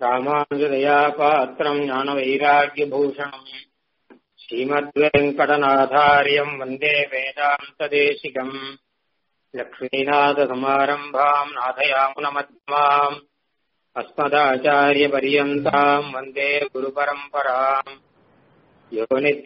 ராமானுஜதயா பாத்திரம் ஞானவைராக்கியபூஷணம் ஸ்ரீமத்வேங்கடநாதாரியம் வந்தே வேதாந்ததேசிகம் லக்ஷ்மீநாதசமாரம்பாம் நாதயாமுனமத்மாம் अस्मदाचार्यपर्यन्ताम् वन्दे गुरुपरम्पराम् यो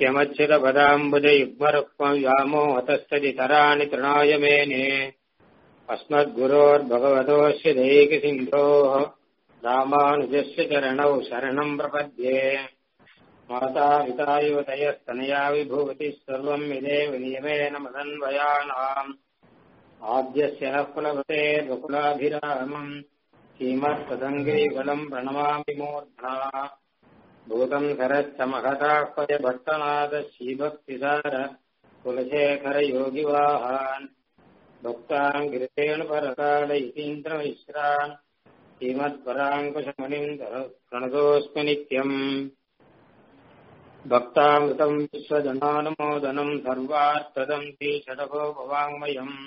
नित्यमच्युतपदाम्बुजयुग्मरुक्मव्यामोहतस्तदितराणि तृणाय मेने अस्मद्गुरोर्भगवतोऽस्य दैकसिन्धोः रामानुजस्य चरणौ शरणम् प्रपद्ये माता पिता युवतयस्तनया विभूतिः सर्वम् विदेव नियमेन मदन्वयानाम् आद्यस्य नः कुलपते बकुलाभिरामम् श्रीमत्सदङ्गैकलम् प्रणमामि मूर्ध्ना भूतम् सरश्च महताह्वय भट्टनाथ श्रीभक्तिसार कुलशेखरयोगिवाहान् भक्ताम् गिरितेण परकाल इतीन्द्रमिश्रान् श्रीमत्पराङ्कुशमुनिम् प्रणतोऽस्मि नित्यम् भक्तामृतम् विश्वजनानुमोदनम् सर्वार्थदम् श्रीषडभोपवाङ्मयम्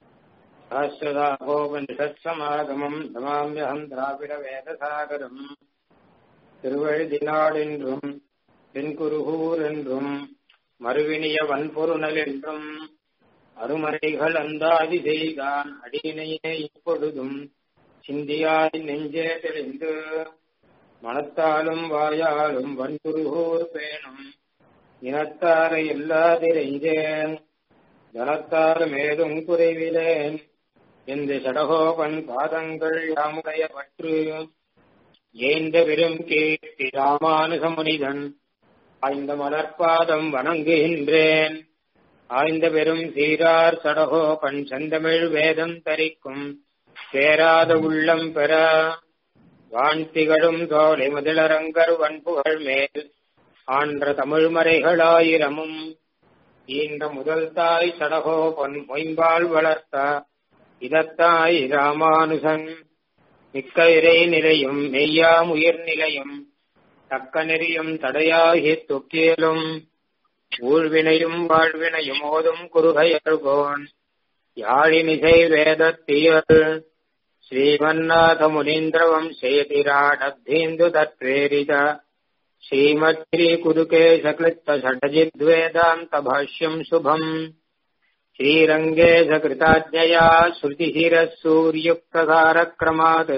सहस्रदाभोपनिषत्समागमम् நமாமியகம் திராவிட வேதசாகரம் திருவழுதினாடென்றும் தென்குருகூர் என்றும் மறுவினிய வன்பொருணல் என்றும் அருமறைகள் அந்தாதி செய்தான் அடியினையே இப்பொழுதும் சிந்தியாய் நெஞ்சே தெளிந்து மனத்தாலும் வாயாலும் வன்புருகூர் பேணும் இனத்தாரை எல்லாதிரைஞ்சேன் தனத்தாலும் ஏதும் குறைவிலேன் இந்த சடகோபன் பாதங்கள் யாமுடைய பற்று ஏந்த பெரும் கீர்த்தி ராமானுசமுனிதன் ஆய்ந்த மலர்பாதம் வணங்குகின்றேன் ஆய்ந்த பெரும் சீரார் சடகோபன் செந்தமிழ் வேதம் தரிக்கும் சேராத உள்ளம் பெற வான் திகழும் தோலை முதலரங்கர் வன்புகள் மேல் ஆன்ற தமிழ் மறைகளாயிரமும் ஈன்ற முதல் தாய் சடகோபன் மொயம்பால் வளர்த்த இதத்தாய் ராமானுசன் மிக்க இறை நிலையும் மெய்யாம் உயிர் நிலையும் தக்க நெறியும் தடையாகி தொக்கியலும் ஊழ்வினையும் வாழ்வினையும் ஓதும் குறுகையர்கோன் யாழினிசை வேதத்தியல் ஸ்ரீமன்னாத முனீந்திரவம் சேதிராடத்தீந்து தத்வேரித श्रीमच्छ्री कुरुकेशकृत्त षडजिद्वेदान्तभाष्यम् शुभम् श्रीरङ्गे सकृताज्ञया श्रुतिशिरः सूर्युक्तधारक्रमात्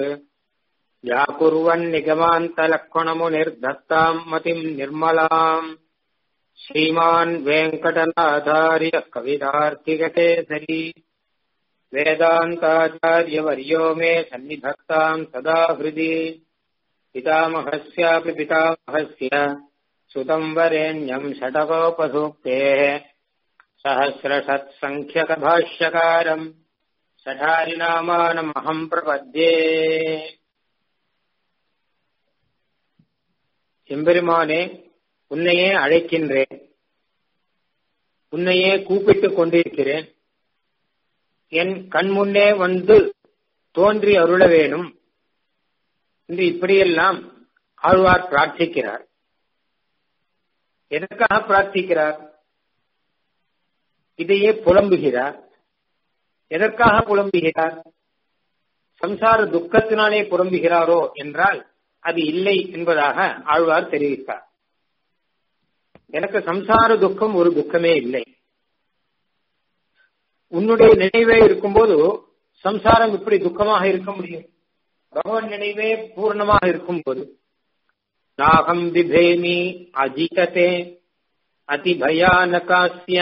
व्याकुर्वन्निगमान्तलक्ष्मणमुनिर्धत्ताम् मतिम् निर्मलाम् श्रीमान् वेङ्कटनाथार्यः कवितार्थिककेसरी वेदान्ताचार्यवर्यो मे सन्निधत्ताम् सदा हृदि पितामहस्यापि पितामहस्य सुतम् वरेण्यम् षटकोपसूक्तेः सहस्रषत्सङ्ख्यकभाष्यकारम् सठारिनामानमहम् प्रपद्ये எம்பெருமானே உன்னையே அழைக்கின்றேன் உன்னையே கூப்பிட்டுக் கொண்டிருக்கிறேன் என் கண் முன்னே வந்து தோன்றி அருள வேணும் என்று இப்படியெல்லாம் ஆழ்வார் பிரார்த்திக்கிறார் எதற்காக பிரார்த்திக்கிறார் இதையே புலம்புகிறார் எதற்காக புலம்புகிறார் சம்சார துக்கத்தினாலே புலம்புகிறாரோ என்றால் அது இல்லை என்பதாக ஆழ்வார் தெரிவித்தார் எனக்கு சம்சார துக்கம் ஒரு துக்கமே இல்லை உன்னுடைய நினைவே இருக்கும்போது சம்சாரம் இப்படி துக்கமாக இருக்க முடியும் பகவான் நினைவே பூர்ணமாக இருக்கும் போது நாகம் பிபேமி அஜிததே அதி பயானகாசிய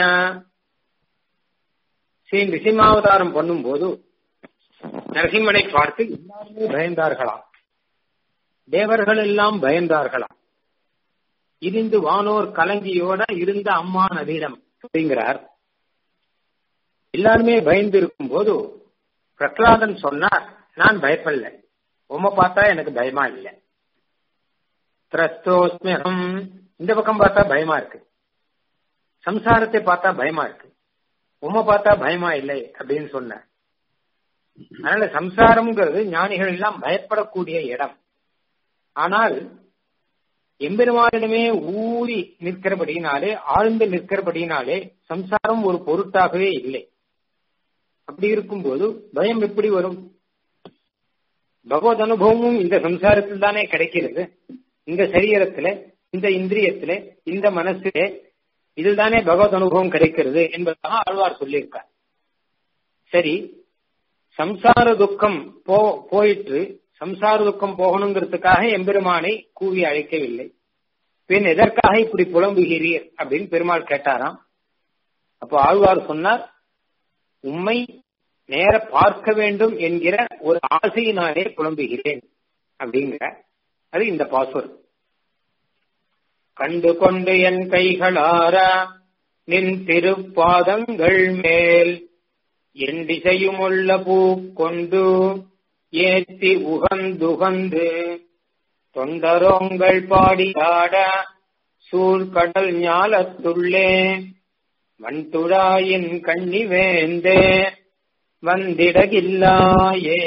ஸ்ரீ நிசிமாவதாரம் பண்ணும்போது நரசிம்மனை பார்த்து எல்லாருமே பயந்தார்களாம் தேவர்கள் எல்லாம் பயந்தார்களாம் இருந்து வானோர் கலங்கியோட இருந்த அம்மா நதியிடம் அப்படிங்கிறார் எல்லாருமே பயந்து இருக்கும் போது பிரகலாதன் சொன்னார் நான் பயப்படல உம்மை பார்த்தா எனக்கு பயமா இல்லை திரஸ்தோஸ்மியம் இந்த பக்கம் பார்த்தா பயமா இருக்கு சம்சாரத்தை பார்த்தா பயமா இருக்கு உம்மை பார்த்தா பயமா இல்லை அப்படின்னு சொன்ன அதனால சம்சாரம்ங்கிறது ஞானிகள் எல்லாம் பயப்படக்கூடிய இடம் ஆனால் எம்பெருமானிடமே ஊறி நிற்கிறபடியினாலே ஆழ்ந்து நிற்கிறபடியினாலே சம்சாரம் ஒரு பொருட்டாகவே இல்லை அப்படி இருக்கும்போது பயம் எப்படி வரும் பகவத் அனுபவமும் இந்த சம்சாரத்தில் தானே கிடைக்கிறது இந்த சரீரத்திலே இந்த இந்திரியத்திலே இந்த மனசிலே இதில் தானே பகவத் அனுபவம் கிடைக்கிறது என்பதாக ஆழ்வார் சொல்லியிருக்கார் சரி சம்சார துக்கம் போ போயிற்று சம்சார துக்கம் போகணுங்கிறதுக்காக எம்பெருமானை கூவி அழைக்கவில்லை பின் எதற்காக இப்படி புலம்புகிறீர் அப்படின்னு பெருமாள் கேட்டாராம் அப்போ ஆழ்வார் சொன்னார் உம்மை நேர பார்க்க வேண்டும் என்கிற ஒரு ஆசையினாலே புலம்புகிறேன் அப்படிங்கிற அது இந்த பாசுரம் கண்டு கொண்டு என் கைகளார நின் திருப்பாதங்கள் மேல் என் திசையும் உள்ள பூ கொண்டு ஏத்தி உகந்துகந்து தொண்டரோங்கள் பாடியாட சூழ்கடல் ஞாலத்துள்ளே வன்துழாயின் கண்ணி வேந்தே வந்திடகில்லாயே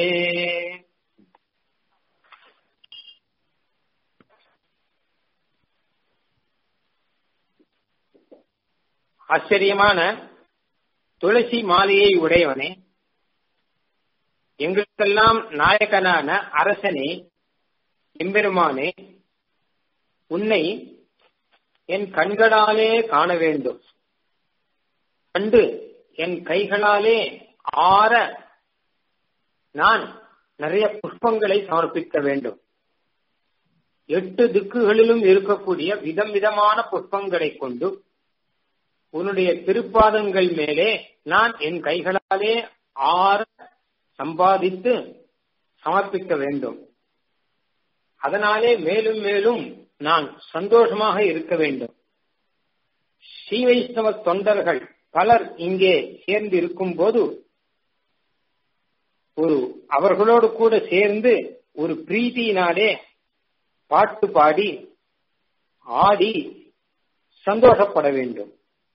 ஆச்சரியமான துளசி மாலையை உடையவனே எங்களுக்கெல்லாம் நாயகனான அரசனே எம்பெருமானே உன்னை என் கண்களாலே காண வேண்டும் கண்டு என் கைகளாலே ஆற நான் நிறைய புஷ்பங்களை சமர்ப்பிக்க வேண்டும் எட்டு திக்குகளிலும் இருக்கக்கூடிய விதம் விதமான புஷ்பங்களை கொண்டு உன்னுடைய திருப்பாதங்கள் மேலே நான் என் கைகளாலே ஆற சம்பாதித்து சமர்ப்பிக்க வேண்டும் அதனாலே மேலும் மேலும் நான் சந்தோஷமாக இருக்க வேண்டும் ஸ்ரீ வைஷ்ணவ தொண்டர்கள் பலர் இங்கே சேர்ந்து இருக்கும் போது ஒரு அவர்களோடு கூட சேர்ந்து ஒரு பிரீத்தியினாலே பாட்டு பாடி ஆடி சந்தோஷப்பட வேண்டும்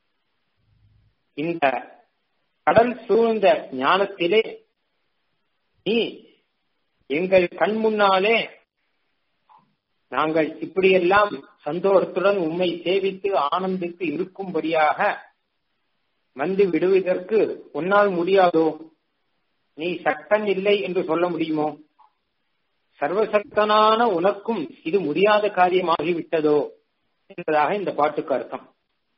இந்த கடல் சூழ்ந்த ஞானத்திலே நீ எங்கள் கண் முன்னாலே நாங்கள் இப்படியெல்லாம் சந்தோஷத்துடன் உண்மை சேவித்து ஆனந்தித்து இருக்கும்படியாக வந்து விடுவதற்கு உன்னால் முடியாதோ நீ சட்டம் இல்லை என்று சொல்ல முடியுமோ சர்வசக்தனான உனக்கும் இது முடியாத காரியமாகிவிட்டதோ என்பதாக இந்த பாட்டுக்கு அர்த்தம்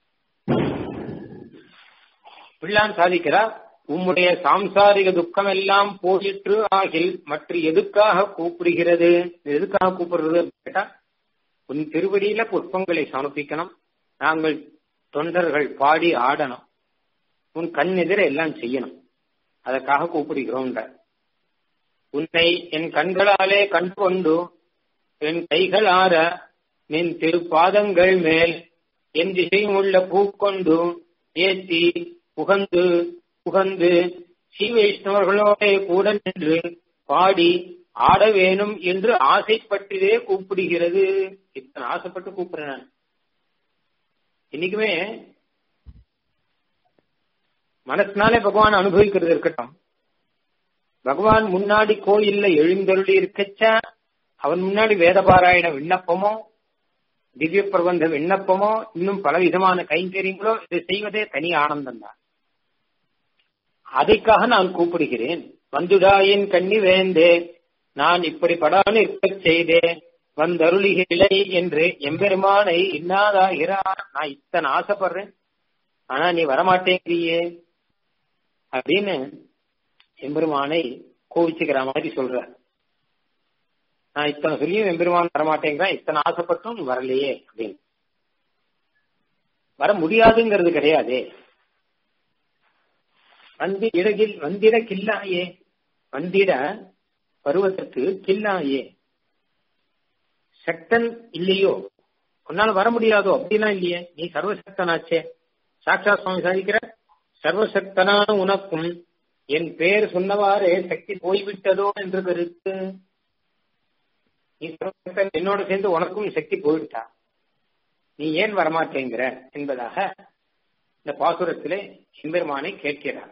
பிள்ளான் சாதிக்கிறார் உம்முடைய சாம்சாரிக துக்கம் எல்லாம் போயிற்று ஆகில் மற்ற எதுக்காக கூப்பிடுகிறது எதுக்காக கூப்பிடுறது கேட்டா உன் திருவடியில புஷ்பங்களை சமர்ப்பிக்கணும் நாங்கள் தொண்டர்கள் பாடி ஆடணும் உன் கண் எதிர எல்லாம் செய்யணும் அதற்காக கூப்பிடுகிறோம் உன்னை என் கண்களாலே கண்டு கொண்டு என் கைகள் ஆற நின் திருப்பாதங்கள் மேல் என் திசையும் உள்ள பூக்கொண்டு ஏற்றி புகந்து புகந்து ஸ்ரீ வைஷ்ணவர்களோட கூட நின்று பாடி ஆட வேணும் என்று ஆசைப்பட்டதே கூப்பிடுகிறது இத்தனை ஆசைப்பட்டு கூப்பிடுறேன் நான் இன்னைக்குமே மனசினாலே பகவான் அனுபவிக்கிறது இருக்கட்டும் பகவான் முன்னாடி கோயில்ல எழுந்தருளி இருக்கச்ச அவன் முன்னாடி வேதபாராயண விண்ணப்பமோ திவ்ய பிரபந்த விண்ணப்பமோ இன்னும் பல விதமான கைங்கரியங்களோ இதை செய்வதே தனி ஆனந்தம் தான் அதைக்காக நான் கூப்பிடுகிறேன் வந்துடாயின் கண்ணி வேந்தே நான் இப்படி படான்னு இருக்க செய்தேன் வந்தருளிகளை என்று எம்பெருமானை இன்னாதாகிறா நான் இத்தனை ஆசைப்படுறேன் ஆனா நீ வரமாட்டேங்கிறியே அப்படின்னு எம்பெருமானை கோவிச்சுக்கிற மாதிரி சொல்ற நான் இத்தனை சொல்லியும் எம்பெருமான் வரமாட்டேங்கிறான் இத்தனை ஆசைப்பட்டும் வரலையே அப்படின்னு வர முடியாதுங்கிறது கிடையாதே வந்து இடகில் வந்திட கில்லாயே வந்திட வருவதற்கு கில்லாயே சக்தன் இல்லையோ உன்னால வர முடியாதோ அப்படிலாம் இல்லையே நீ சர்வசக்தனாச்சே சாட்சா சுவாமி சாதிக்கிற சர்வசக்தனான உனக்கும் என் பேர் சொன்னவாறே சக்தி போய்விட்டதோ என்று கருத்து நீ சர்வசக்தன் என்னோட சேர்ந்து உனக்கும் சக்தி போயிட்டா நீ ஏன் வரமாட்டேங்கிற என்பதாக இந்த பாசுரத்திலே எம்பெருமானை கேட்கிறார்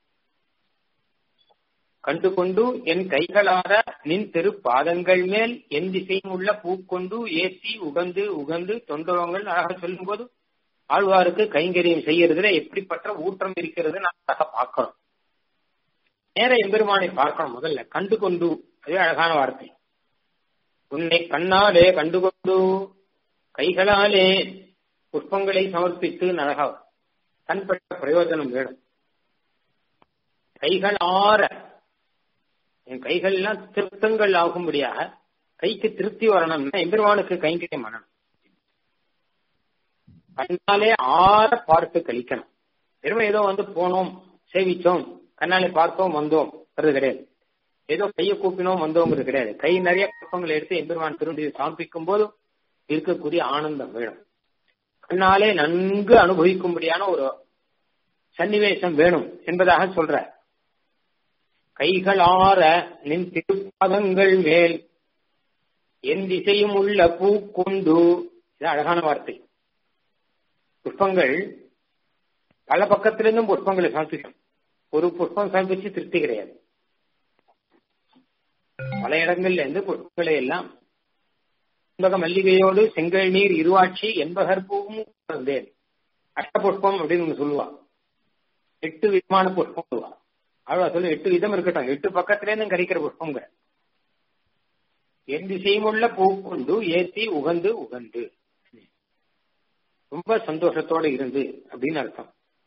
கண்டு கொண்டு என் கைகளார நின் திரு பாதங்கள் மேல் என் திசையும் உள்ள பூக்கொண்டு ஏற்றி உகந்து உகந்து தொண்டவங்கள் அழகாக சொல்லும் போது ஆழ்வாருக்கு கைங்கரியம் செய்யறதுல எப்படிப்பட்ட ஊற்றம் இருக்கிறது நான் அழகாக பார்க்கிறோம் நேர எம்பெருமானை பார்க்கணும் முதல்ல கண்டு கொண்டு அது அழகான வார்த்தை உன்னை கண்ணாலே கண்டுகொண்டு கைகளாலே புஷ்பங்களை சமர்ப்பித்து அழகா தன்பட்ட பிரயோஜனம் வேணும் கைகள் ஆற என் கைகள் எல்லாம் திருத்தங்கள் ஆகும்படியாக கைக்கு திருப்தி வரணும்னா எம்பெருமானுக்கு கைங்கரியம் பண்ணணும் கண்ணாலே ஆற பார்த்து கழிக்கணும் வெறும் ஏதோ வந்து போனோம் சேவிச்சோம் கண்ணாலே பார்த்தோம் வந்தோம் அது கிடையாது ஏதோ கையை கூப்பினோம் வந்தோங்கிறது கிடையாது கை நிறைய புஷ்பங்களை எடுத்து எம்பெருமான் திரும்பி சமர்ப்பிக்கும் போது இருக்கக்கூடிய ஆனந்தம் வேணும் கண்ணாலே நன்கு அனுபவிக்கும்படியான ஒரு சன்னிவேசம் வேணும் என்பதாக சொல்ற கைகள் ஆற நின் திருப்பாதங்கள் மேல் என் திசையும் உள்ள பூ கொண்டு இது அழகான வார்த்தை புஷ்பங்கள் பல பக்கத்திலிருந்தும் புஷ்பங்களை சமர்ப்பிக்கும் ஒரு புஷ்பம் சமர்ப்பிச்சு திருப்தி கிடையாது பல இடங்கள்ல இருந்து புஷ்பங்களை எல்லாம் செண்பக மல்லிகையோடு செங்கல் நீர் இருவாட்சி என்பகர் பூவும் வந்தேன் அஷ்ட புஷ்பம் அப்படின்னு ஒண்ணு சொல்லுவா எட்டு விதமான புஷ்பம் சொல்லுவா அவ்வளவு சொல்லு எட்டு விதம் இருக்கட்டும் எட்டு பக்கத்துல இருந்து கறிக்கிற புஷ்பங்க என் திசையும் உள்ள பூ கொண்டு ஏத்தி உகந்து உகந்து ரொம்ப சந்தோஷத்தோட இருந்து அப்படின்னு அர்த்தம்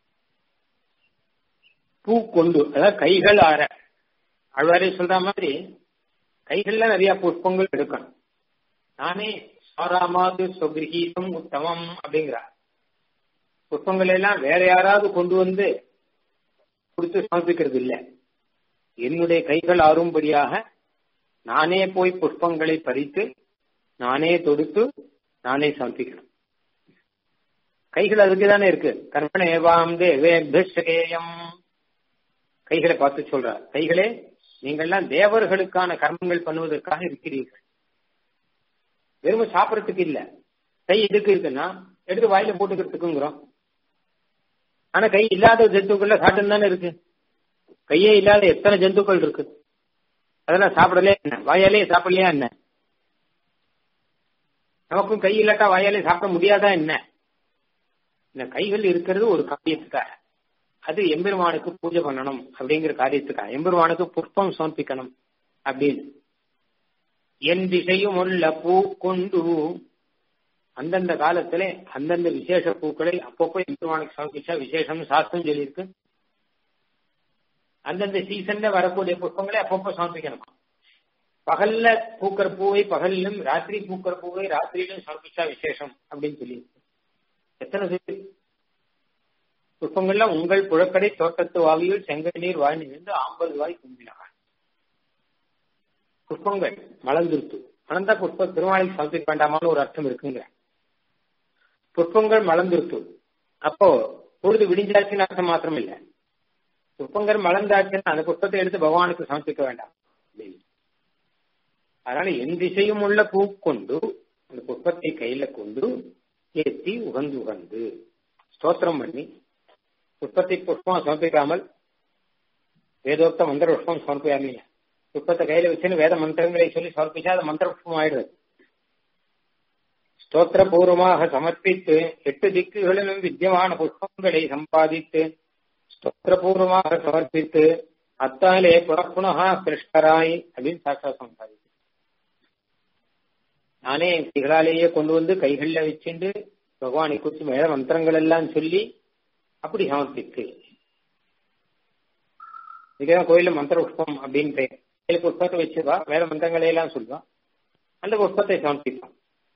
பூ கொண்டு அதாவது கைகள் ஆற அழ்வாரே சொல்ற மாதிரி கைகள்ல நிறைய புஷ்பங்கள் எடுக்கணும் நானே சாராமாது சொகிரகீதம் உத்தமம் அப்படிங்கிறார் புஷ்பங்கள் எல்லாம் வேற யாராவது கொண்டு வந்து கொடுத்து சமர்ப்பிக்கிறது இல்லை என்னுடைய கைகள் ஆறும்படியாக நானே போய் புஷ்பங்களை பறித்து நானே தொடுத்து நானே சமர்ப்பிக்கணும் கைகள் அதுக்கு தானே இருக்கு கர்மணேவாம் தேவேயம் கைகளை பார்த்து சொல்றார் கைகளே நீங்கள்லாம் தேவர்களுக்கான கர்மங்கள் பண்ணுவதற்காக இருக்கிறீர்கள் வெறும் சாப்பிடறதுக்கு இல்ல கை எதுக்கு இருக்குன்னா எடுத்து வாயில போட்டுக்கிறதுக்குங்கிறோம் ஆனா கை இல்லாத ஜந்துக்கள்ல சாப்பிட்டு தானே இருக்கு கையே இல்லாத எத்தனை ஜந்துக்கள் இருக்கு அதெல்லாம் சாப்பிடலையா என்ன வாயாலே சாப்பிடலையா என்ன நமக்கும் கை இல்லாட்டா வாயாலே சாப்பிட முடியாதா என்ன இந்த கைகள் இருக்கிறது ஒரு காரியத்துக்காக அது எம்பெருமானுக்கு பூஜை பண்ணணும் அப்படிங்கிற காரியத்துக்காக எம்பெருமானுக்கு புஷ்பம் சமர்ப்பிக்கணும் அப்படின்னு என் திசையும் உள்ள பூ கொண்டு அந்தந்த காலத்துல அந்தந்த விசேஷ பூக்களை அப்பப்போ எம்பெருமானுக்கு சமர்ப்பிச்சா விசேஷம் சாஸ்திரம் சொல்லியிருக்கு அந்தந்த சீசன்ல வரக்கூடிய புஷ்பங்களை அப்பப்போ சமர்ப்பிக்கணுமா பகல்ல பூக்கிற பூவை பகலிலும் ராத்திரி பூக்கிற பூவை ராத்திரியிலும் சமர்ப்பிச்சா விசேஷம் அப்படின்னு சொல்லி எத்தனை சொல்லி புஷ்பங்கள்ல உங்கள் புழக்கடை தோட்டத்து வாவியில் செங்கல் நீர் வாய் நின்று ஐம்பது வாய் கும்பினார் புஷ்பங்கள் மலர்ந்துருத்து மலர்ந்தா புஷ்ப திருமாலைக்கு சமர்ப்பிக்க வேண்டாமான்னு ஒரு அர்த்தம் இருக்குங்க புஷ்பங்கள் மலர்ந்துருத்து அப்போ பொழுது விடிஞ்சாச்சுன்னு அர்த்தம் மாத்திரம் இல்ல புஷ்பங்கள் மலர்ந்தாச்சுன்னா அந்த புஷ்பத்தை எடுத்து பகவானுக்கு சமர்ப்பிக்க வேண்டாம் அதனால என் திசையும் உள்ள பூ கொண்டு அந்த புஷ்பத்தை கையில கொண்டு ஏற்றி உகந்து உகந்து ஸ்தோத்திரம் பண்ணி புஷ்பத்தை புஷ்பம் சமர்ப்பிக்காமல் வேதோக்த மந்திர புஷ்பம் சமர்ப்பிக்காமீங்க புஷ்பத்தை கையில வச்சுன்னு வேத மந்திரங்களை சொல்லி சமர்ப்பிச்சா அது மந்திர புஷ்பம் ஆயிடுறது ஸ்தோத்திர பூர்வமாக சமர்ப்பித்து எட்டு திக்குகளிலும் வித்தியமான புஷ்பங்களை சம்பாதித்து ஸ்தோத்திரபூர்வமாக சமர்ப்பித்து அத்தாலே புனப்புனகா கிருஷ்ணராய் அப்படின்னு சாட்சா சம்பாதித்து நானே என் கைகளாலேயே கொண்டு வந்து கைகள்ல வச்சுண்டு பகவானை குறித்து மேல மந்திரங்கள் எல்லாம் சொல்லி அப்படி சமர்ப்பித்து இதுதான் கோயில மந்திர புஷ்பம் அப்படின்னு பேர் கையில புஷ்பத்தை வச்சுவா வேற மந்திரங்களை எல்லாம் சொல்லுவா அந்த புஷ்பத்தை சமர்ப்பிப்பான்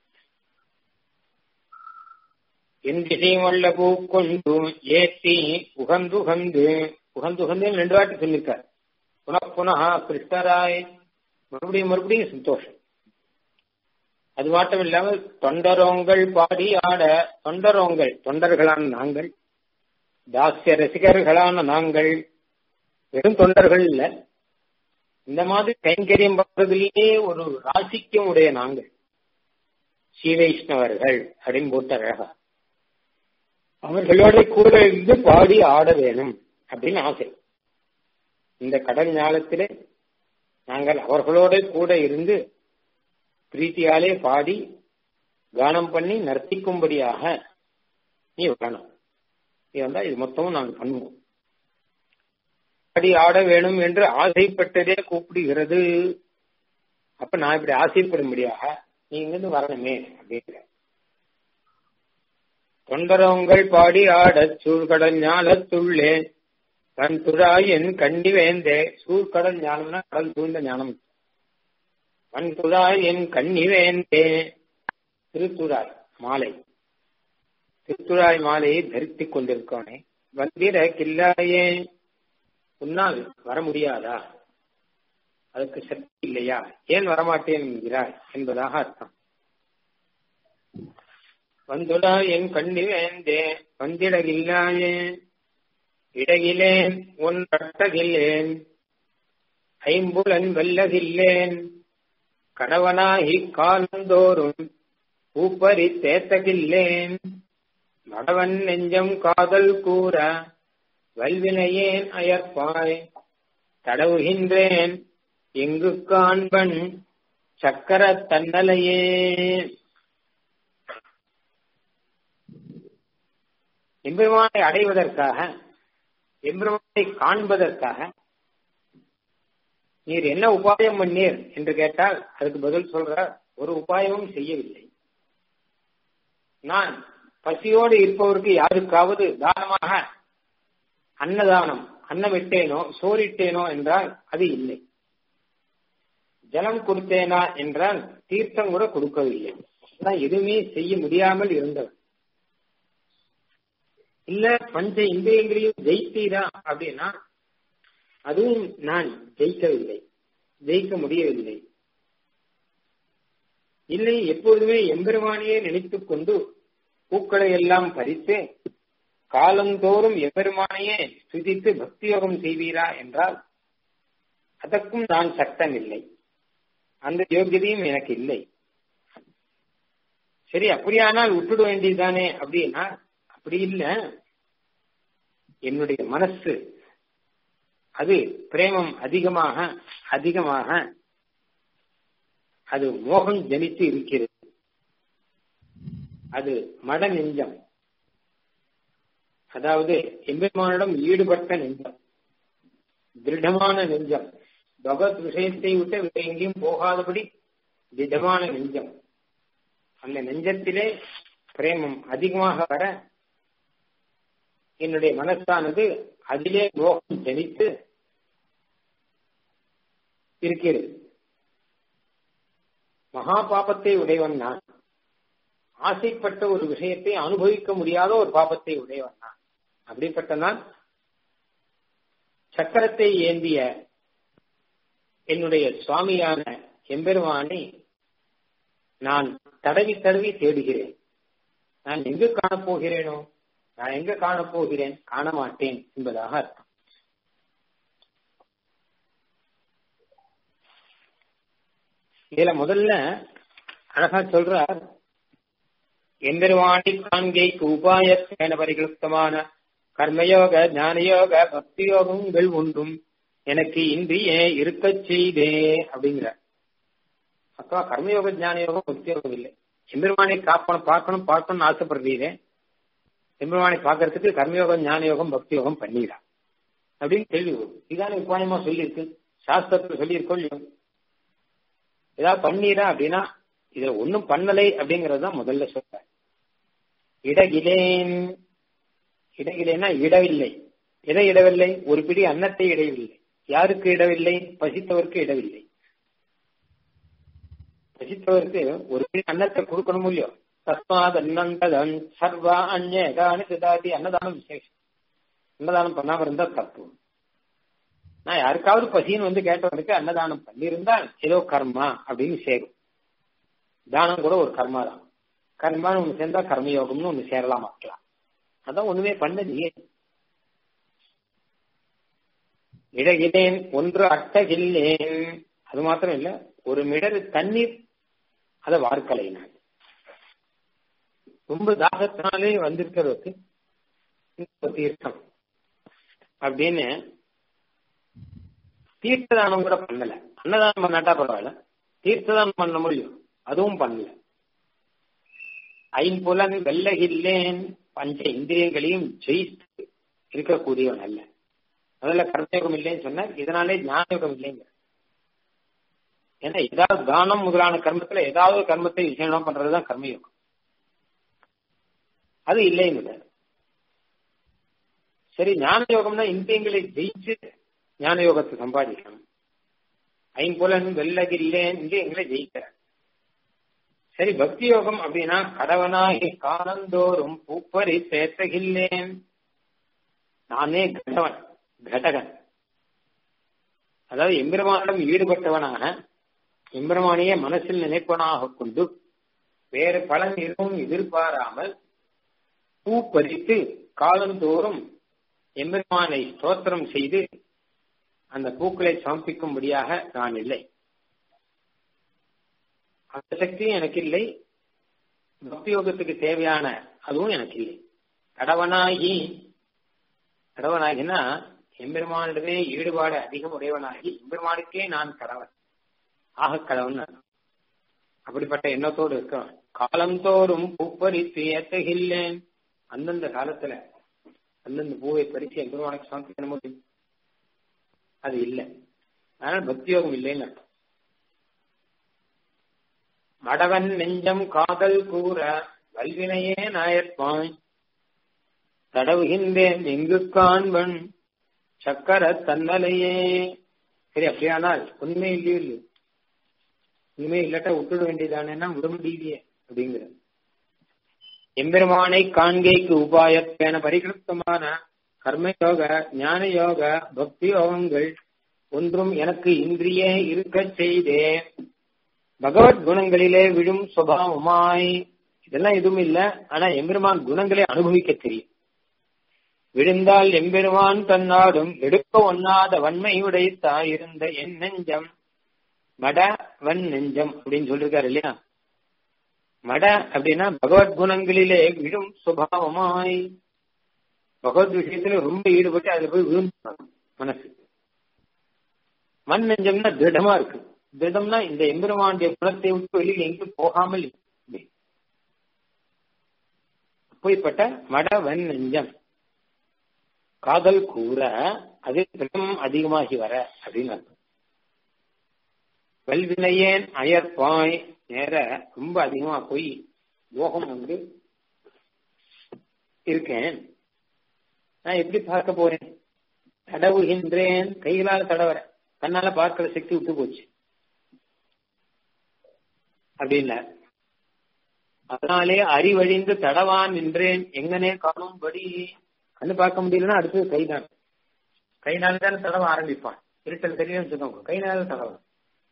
என் திசையும் உள்ள பூ கொண்டு ஏற்றி உகந்துகந்து உகந்துகந்து ரெண்டு வாட்டி சொல்லியிருக்கார் புன புனகா கிருஷ்ணராய் மறுபடியும் மறுபடியும் சந்தோஷம் அது மட்டும் இல்லாமல் தொண்டரோங்கள் பாடி ஆட தொண்டரோங்கள் தொண்டர்களான நாங்கள் தாசிய ரசிகர்களான நாங்கள் வெறும் தொண்டர்கள் இல்ல இந்த மாதிரி கைங்கரியம் பண்றதிலேயே ஒரு ராசிக்கும் உடைய நாங்கள் ஸ்ரீ வைஷ்ணவர்கள் அப்படின்னு போட்டு அழகா அவர்களோட கூட இருந்து பாடி ஆட வேணும் அப்படின்னு ஆசை இந்த கடல் ஞாலத்திலே நாங்கள் அவர்களோட கூட இருந்து பிரீத்தியாலே பாடி கானம் பண்ணி நர்த்திக்கும்படியாக நீ வரணும் நீ வந்தா இது மொத்தமும் நாங்கள் பண்ணுவோம் பாடி ஆட வேணும் என்று ஆசைப்பட்டதே கூப்பிடுகிறது அப்ப நான் இப்படி ஆசைப்படும்படியாக நீ இங்கிருந்து வரணுமே அப்படிங்கிற தொண்டரவங்கள் பாடி ஆடச் சூழ்கடல் ஞானத்துள்ளே தன் துழாய் என் கண்டி வேந்தே சூழ்கடல் ஞானம்னா கடல் சூழ்ந்த ஞானம் வன் துழாய் என் கண்ணி வேந்தே திருத்துழாய் மாலை திருத்துழாய் மாலையை தரித்துக் கொண்டிருக்கோனே வந்திர கில்லாயே உன்னால் வர முடியாதா அதுக்கு சக்தி இல்லையா ஏன் வரமாட்டேன் என்கிறாய் என்பதாக அர்த்தம் வந்துடா என் கண்ணி வேந்தே வந்திடகில்லாயே இடகிலேன் உன் ரட்டகில்லேன் ஐம்புலன் வெல்லகில்லேன் கணவனாகி காலந்தோறும் பூப்பறி தேத்தகில்லேன் மடவன் நெஞ்சம் காதல் கூற வல்வினையேன் அயற்பாய் தடவுகின்றேன் எங்கு காண்பன் சக்கர தன்னலையே எம்பெருமானை அடைவதற்காக எம்பெருமானை காண்பதற்காக நீர் என்ன உபாயம் பண்ணீர் என்று கேட்டால் அதுக்கு பதில் சொல்ற ஒரு உபாயமும் செய்யவில்லை நான் பசியோடு இருப்பவருக்கு யாருக்காவது தானமாக அன்னதானம் அன்னமிட்டேனோ சோறிட்டேனோ என்றால் அது இல்லை ஜலம் கொடுத்தேனா என்றால் தீர்த்தம் கூட கொடுக்கவில்லை எதுவுமே செய்ய முடியாமல் இருந்தவர் இல்ல பஞ்ச இந்திரியங்களையும் ஜெயித்தீரா அப்படின்னா அதுவும் நான் ஜெயிக்கவில்லை ஜெயிக்க முடியவில்லை இல்லை எப்போதுமே எம்பெருமானையே நினைத்துக் கொண்டு பூக்களை எல்லாம் பறித்து காலந்தோறும் எம்பெருமானையே துதித்து பக்தி யோகம் செய்வீரா என்றால் அதற்கும் நான் சட்டம் இல்லை அந்த யோகியதையும் எனக்கு இல்லை சரி அப்படியானால் விட்டுட வேண்டியதுதானே அப்படின்னா அப்படி இல்லை என்னுடைய மனசு அது பிரேமம் அதிகமாக அதிகமாக அது மோகம் ஜனித்து இருக்கிறது அது மட நெஞ்சம் அதாவது எம்பெருமானிடம் ஈடுபட்ட நெஞ்சம் திருடமான நெஞ்சம் பகவத் விஷயத்தை விட்டு வேற எங்கேயும் போகாதபடி திடமான நெஞ்சம் அந்த நெஞ்சத்திலே பிரேமம் அதிகமாக வர என்னுடைய மனசானது அதிலே மோகம் ஜனித்து இருக்கிறது மகா பாபத்தை உடையவன் நான் ஆசைப்பட்ட ஒரு விஷயத்தை அனுபவிக்க முடியாத ஒரு பாபத்தை உடையவன் நான் அப்படிப்பட்ட நான் சக்கரத்தை ஏந்திய என்னுடைய சுவாமியான எம்பெருமானை நான் தடவி தடவி தேடுகிறேன் நான் எங்கு காணப்போகிறேனோ நான் எங்க காணப்போகிறேன் காண மாட்டேன் என்பதாக அர்த்தம் இதுல முதல்ல அழகா சொல்றார் எம்பெருவாணி காண்கைக்கு உபாயத்தேன பரிகிருத்தமான கர்மயோக ஞானயோக பக்தி யோகங்கள் ஒன்றும் எனக்கு இன்றியே இருக்கச் செய்தே அப்படிங்கிற அப்பா கர்மயோக ஞான யோகம் பக்தி யோகம் இல்லை எம்பெருமானை காப்பணும் பார்க்கணும் பார்க்கணும்னு ஆசைப்படுறீரே எம்பெருமானை பார்க்கறதுக்கு கர்மயோகம் ஞான யோகம் பக்தி யோகம் பண்ணிடா அப்படின்னு கேள்வி வரும் இதான உபாயமா சொல்லியிருக்கு சாஸ்திரத்துல சொல்லியிருக்கோம் இல்லையோ ஏதாவது பண்ணீரா அப்படின்னா இதுல ஒன்னும் பண்ணலை அப்படிங்கறது தான் முதல்ல சொல்ற இடகிலேன் இடகிலேன்னா இடவில்லை எதை இடவில்லை ஒரு பிடி அன்னத்தை இடவில்லை யாருக்கு இடவில்லை பசித்தவருக்கு இடவில்லை பசித்தவருக்கு ஒரு பிடி அன்னத்தை கொடுக்கணும் இல்லையோ தஸ்மாத் அன்னந்ததன் சர்வா அந்நேகானு சிதாதி அன்னதானம் விசேஷம் அன்னதானம் பண்ணாம இருந்தா தப்பு நான் யாருக்காவது பசின்னு வந்து கேட்டவனுக்கு அன்னதானம் பண்ணியிருந்தால் ஏதோ கர்மா அப்படின்னு சேரும் தானம் கூட ஒரு கர்மா தான் கர்மான்னு ஒண்ணு சேர்ந்தா கர்மயோகம்னு ஒண்ணு சேரலாம் ஆக்கலாம் அதான் ஒண்ணுமே பண்ணலையே இடகிலேன் ஒன்று அட்டகில்லேன் அது மாத்திரம் இல்ல ஒரு மிடரு தண்ணீர் அதை வார்க்கலை நான் ரொம்ப தாகத்தினாலே வந்திருக்கிறதுக்கு தீர்த்தம் அப்படின்னு தீர்த்ததானம் கூட பண்ணல அன்னதானம் பண்ணாட்டா பரவாயில்ல தீர்த்ததானம் பண்ண முடியும் அதுவும் பண்ணல ஐம்புலன் வெல்லகில்லேன் பஞ்ச இந்திரியங்களையும் ஜெயித்து இருக்கக்கூடியவன் அல்ல முதல்ல கர்மயோகம் இல்லைன்னு சொன்னார் இதனாலே ஞானயோகம் இல்லைங்க ஏன்னா ஏதாவது தானம் முதலான கர்மத்துல ஏதாவது கர்மத்தை விசேஷமா பண்றதுதான் கர்மயோகம் அது இல்லைன்னு சரி ஞான யோகம்னா இந்தியங்களை ஜெயிச்சு ஞான யோகத்தை சம்பாதிக்கணும் ஐம்புலன் வெள்ளகில்லேன் இந்தியங்களை ஜெயிக்கிறார் சரி பக்தி யோகம் அப்படின்னா கடவனாகி காலந்தோறும் பூப்பறி சேர்த்தகில்லேன் நானே கடவன் கடகன் அதாவது எம்பெருமானிடம் ஈடுபட்டவனாக எம்பெருமானியே மனசில் நினைப்பவனாக கொண்டு வேறு பலன் எதுவும் எதிர்பாராமல் பூ பறித்து காலந்தோறும் எம்பெருமானை ஸ்தோத்திரம் செய்து அந்த பூக்களை சமர்ப்பிக்கும்படியாக நான் இல்லை அந்த சக்தியும் எனக்கு இல்லை பக்தி யோகத்துக்கு தேவையான அதுவும் எனக்கு இல்லை கடவனாகி கடவனாகினா எம்பெருமானிடமே ஈடுபாடு அதிகம் உடையவனாகி எம்பெருமானுக்கே நான் கடவன் ஆக கடவன் அப்படிப்பட்ட எண்ணத்தோடு இருக்கவன் காலந்தோறும் பூப்பறித்து ஏத்தகில்லேன் அந்தந்த காலத்துல அந்தந்த பூவை பறித்து எம்பெருமானுக்கு சமர்ப்பிக்க முடியும் அது இல்லை அதனால பக்தி யோகம் இல்லைன்னு அர்த்தம் மடவன் நெஞ்சம் காதல் கூற வல்வினையே நாயற்பாய் தடவுகின்றேன் எங்கு காண்பன் சக்கர தன்னலையே சரி அப்படியானால் உண்மை இல்லையோ இல்லையோ உண்மை இல்லாட்டா விட்டுட வேண்டியதானேன்னா விட முடியலையே அப்படிங்கிற எம்பெருமானை காண்கைக்கு உபாயத்தேன பரிகிருத்தமான கர்மயோக ஞான யோக பக்தி யோகங்கள் ஒன்றும் எனக்கு இன்றியே இருக்கச் செய்தே பகவத் குணங்களிலே விழும் சுபாவமாய் இதெல்லாம் எதுவும் இல்ல ஆனா எம்பெருமான் குணங்களை அனுபவிக்க தெரியும் விழுந்தால் எம்பெருமான் தன்னாடும் எடுக்க ஒண்ணாத வன்மை உடைத்தாயிருந்த என் நெஞ்சம் மட வன் நெஞ்சம் அப்படின்னு சொல்லிருக்காரு இல்லையா மட அப்படின்னா பகவத் குணங்களிலே விழும் சுபாவமாய் பகவத் விஷயத்துல ரொம்ப ஈடுபட்டு அதுல போய் விழுந்து மனசு மண் நெஞ்சம்னா திருடமா இருக்கு திருடம்னா இந்த எம்பெருமானுடைய குணத்தை விட்டு வெளியில் எங்கேயும் போகாமல் அப்படிப்பட்ட மடவன் நெஞ்சம் காதல் கூற அது திடம் அதிகமாகி வர அப்படின்னு அர்த்தம் வல்வினையேன் அயற்பாய் நேர ரொம்ப அதிகமா போய் யோகம் வந்து இருக்கேன் நான் எப்படி பார்க்க போறேன் தடவுகின்றேன் கைகளால் தடவர கண்ணால பார்க்கிற சக்தி விட்டு போச்சு அப்படின்ன அதனாலே அறிவழிந்து தடவான் நின்றேன் எங்கனே காணும்படி கண்ணு பார்க்க முடியலன்னா அடுத்தது கைதான் கைனால தானே தடவ ஆரம்பிப்பான் இருட்டல் தெரியும் வச்சுக்கோங்க கைனால தடவம்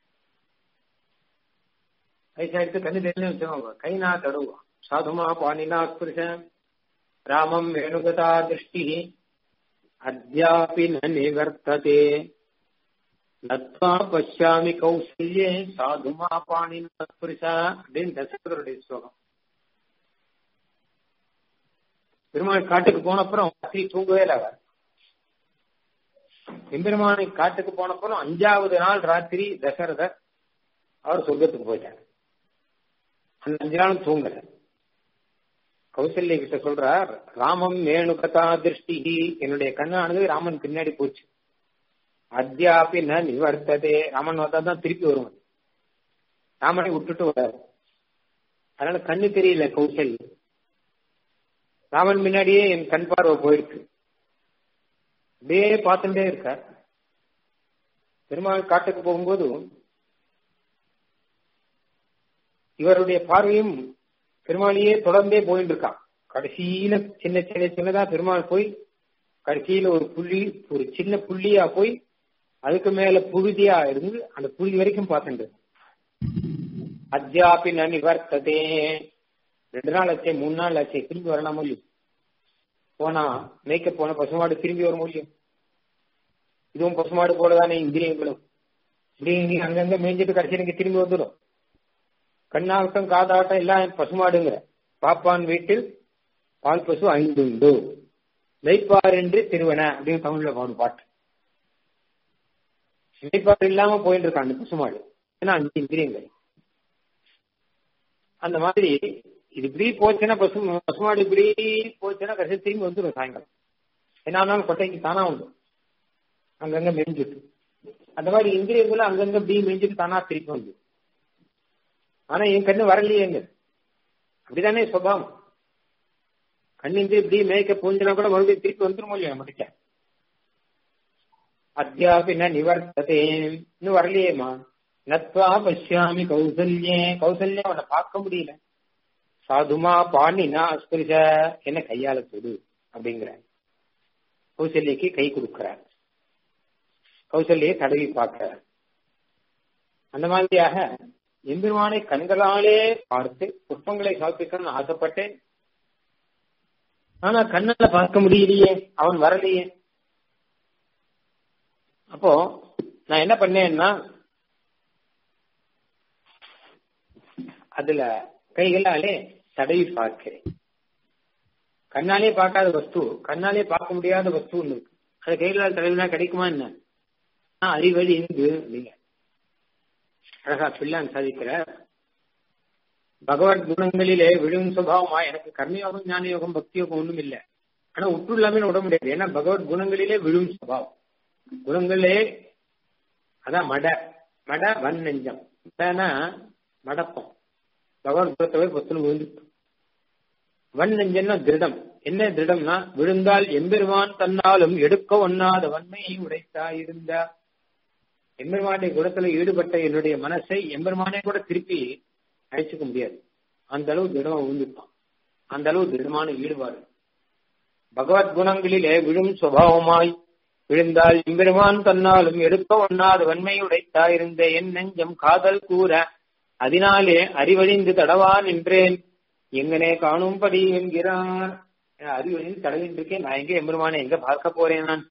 வயசா எடுத்து கண்ணு தெரியும் வச்சுக்கோங்க கைனா தடவுவான் சாதுமா பாணினா புருஷன் ராமம் வேணுகதா திருஷ்டி அத்தியாபி ந நிவர்த்ததே நத்வா பஷ்யாமி கௌசல்யே சாதுமா பாணினா புருஷா அப்படின்னு தசரருடைய ஸ்லோகம் பெருமாள் காட்டுக்கு போன அப்புறம் ராத்திரி தூங்கவே இல்லை அவர் எம்பெருமானை காட்டுக்கு போன அப்புறம் அஞ்சாவது நாள் ராத்திரி தசரதர் அவர் சொர்க்கத்துக்கு போயிட்டார் அந்த அஞ்சு நாளும் தூங்கல கௌசல்ய கிட்ட சொல்றார் ராமம் வேணுகதா திருஷ்டி என்னுடைய கண்ணானது ராமன் பின்னாடி போச்சு அத்தியாபி ந நிவர்த்ததே ராமன் வந்தா தான் திருப்பி வரும் ராமனை விட்டுட்டு வராரு அதனால கண்ணு தெரியல கௌசல்ய ராமன் முன்னாடியே என் கண் பார்வை போயிருக்கு அப்படியே பார்த்துட்டே இருக்கார் பெருமாள் காட்டுக்கு போகும்போது இவருடைய பார்வையும் பெருமாளையே தொடர்ந்தே போயிட்டு இருக்கான் கடைசியில சின்ன சின்ன சின்னதா பெருமாள் போய் கடைசியில ஒரு புள்ளி ஒரு சின்ன புள்ளியா போய் அதுக்கு மேல புழுதியா இருந்து அந்த புழுதி வரைக்கும் பார்த்துட்டு அத்தியாபி நிவர்த்ததே ரெண்டு நாள் ஆச்சே மூணு நாள் ஆச்சே திரும்பி வரலாம் முடியும் போனா மேய்க்க போன பசுமாடு திரும்பி வர முடியும் இதுவும் பசுமாடு போலதானே இந்திரியங்களும் இப்படி அங்கங்க மேய்ஞ்சிட்டு கடைசி நீங்க திரும்பி வந்துடும் கண்ணாட்டம் காதாட்டம் எல்லாம் பசுமாடுங்கிற பாப்பான் வீட்டில் பால் பசு ஐந்துண்டு மெய்ப்பார் என்று திருவன அப்படின்னு தமிழ்ல பாடும் பாட்டு மெய்ப்பார் இல்லாம போயிட்டு இருக்கான் அந்த பசுமாடு ஏன்னா அஞ்சு இந்திரியங்கள் அந்த மாதிரி இது இப்படி போச்சுன்னா பசு பசுமாடு இப்படி போச்சுன்னா கடைசி திரும்பி வந்துடும் சாயங்காலம் என்ன ஆனாலும் கொட்டைக்கு தானா உண்டு அங்கங்க மெரிஞ்சுட்டு அந்த மாதிரி இந்திரியங்களும் அங்கங்க இப்படி மேய்ஞ்சிட்டு தானா திருப்பி வந்து ஆனா என் கண்ணு வரலையேங்க அப்படிதானே சுபாவம் கண்ணிந்து இப்படி மேய்க்க பூஞ்சினா கூட மறுபடியும் திருப்பி வந்துரும் இல்லையா நம்மகிட்ட அத்தியாபின நிவர்த்ததே இன்னும் வரலையேமா நத்வா பஷ்யாமி கௌசல்யே கௌசல்யா அவனை பார்க்க முடியல சாதுமா பாணினா அஸ்பரிச என்ன கையால தொடு அப்படிங்கிற கௌசல்யக்கு கை கொடுக்கிறார் கௌசல்யை தடவி பார்க்கிறார் அந்த மாதிரியாக எம்பெருமானை கண்களாலே பார்த்து புஷ்பங்களை சாப்பிக்கணும்னு ஆசைப்பட்டேன் ஆனா கண்ணால பார்க்க முடியலையே அவன் வரலையே அப்போ நான் என்ன பண்ணேன்னா அதுல கைகளாலே தடவி பார்க்கிறேன் கண்ணாலே பார்க்காத வஸ்து கண்ணாலே பார்க்க முடியாத வஸ்து ஒண்ணு இருக்கு அது கைகளால் தடவினா கிடைக்குமா என்ன அறிவழி இருந்து நீங்க அழகா பிள்ளான் சாதிக்கிற பகவத் குணங்களிலே விழும் சுபாவமா எனக்கு கர்மயோகம் ஞான யோகம் பக்தி யோகம் ஒண்ணும் இல்லை ஆனா உற்றுள்ளாமே விட முடியாது ஏன்னா பகவத் குணங்களிலே விழும் சுபாவம் குணங்களே அதான் மட மட வன் நெஞ்சம் மடப்பம் பகவத் குணத்தை பொத்துன்னு விழுந்து வன் நெஞ்சம்னா திருடம் என்ன திருடம்னா விழுந்தால் எம்பெருமான் தன்னாலும் எடுக்க ஒண்ணாத வன்மையை உடைத்தா இருந்தா எம்பெருமானுடைய குணத்துல ஈடுபட்ட என்னுடைய மனசை எம்பெருமானே கூட திருப்பி அழைச்சிக்க முடியாது அந்த அளவு திடமா விழுந்துட்டான் அந்த அளவு திடமான ஈடுபாடு பகவத் குணங்களிலே விழும் சுபாவமாய் விழுந்தால் எம்பெருமான் தன்னாலும் எடுக்க ஒண்ணாத வன்மையுடைத்தா இருந்த என் நெஞ்சம் காதல் கூற அதனாலே அறிவழிந்து தடவா நின்றேன் எங்கனே காணும்படி என்கிறார் அறிவழிந்து தடவின்னு இருக்கேன் நான் எங்க எம்பெருமானை எங்க பார்க்க போறேன் நான்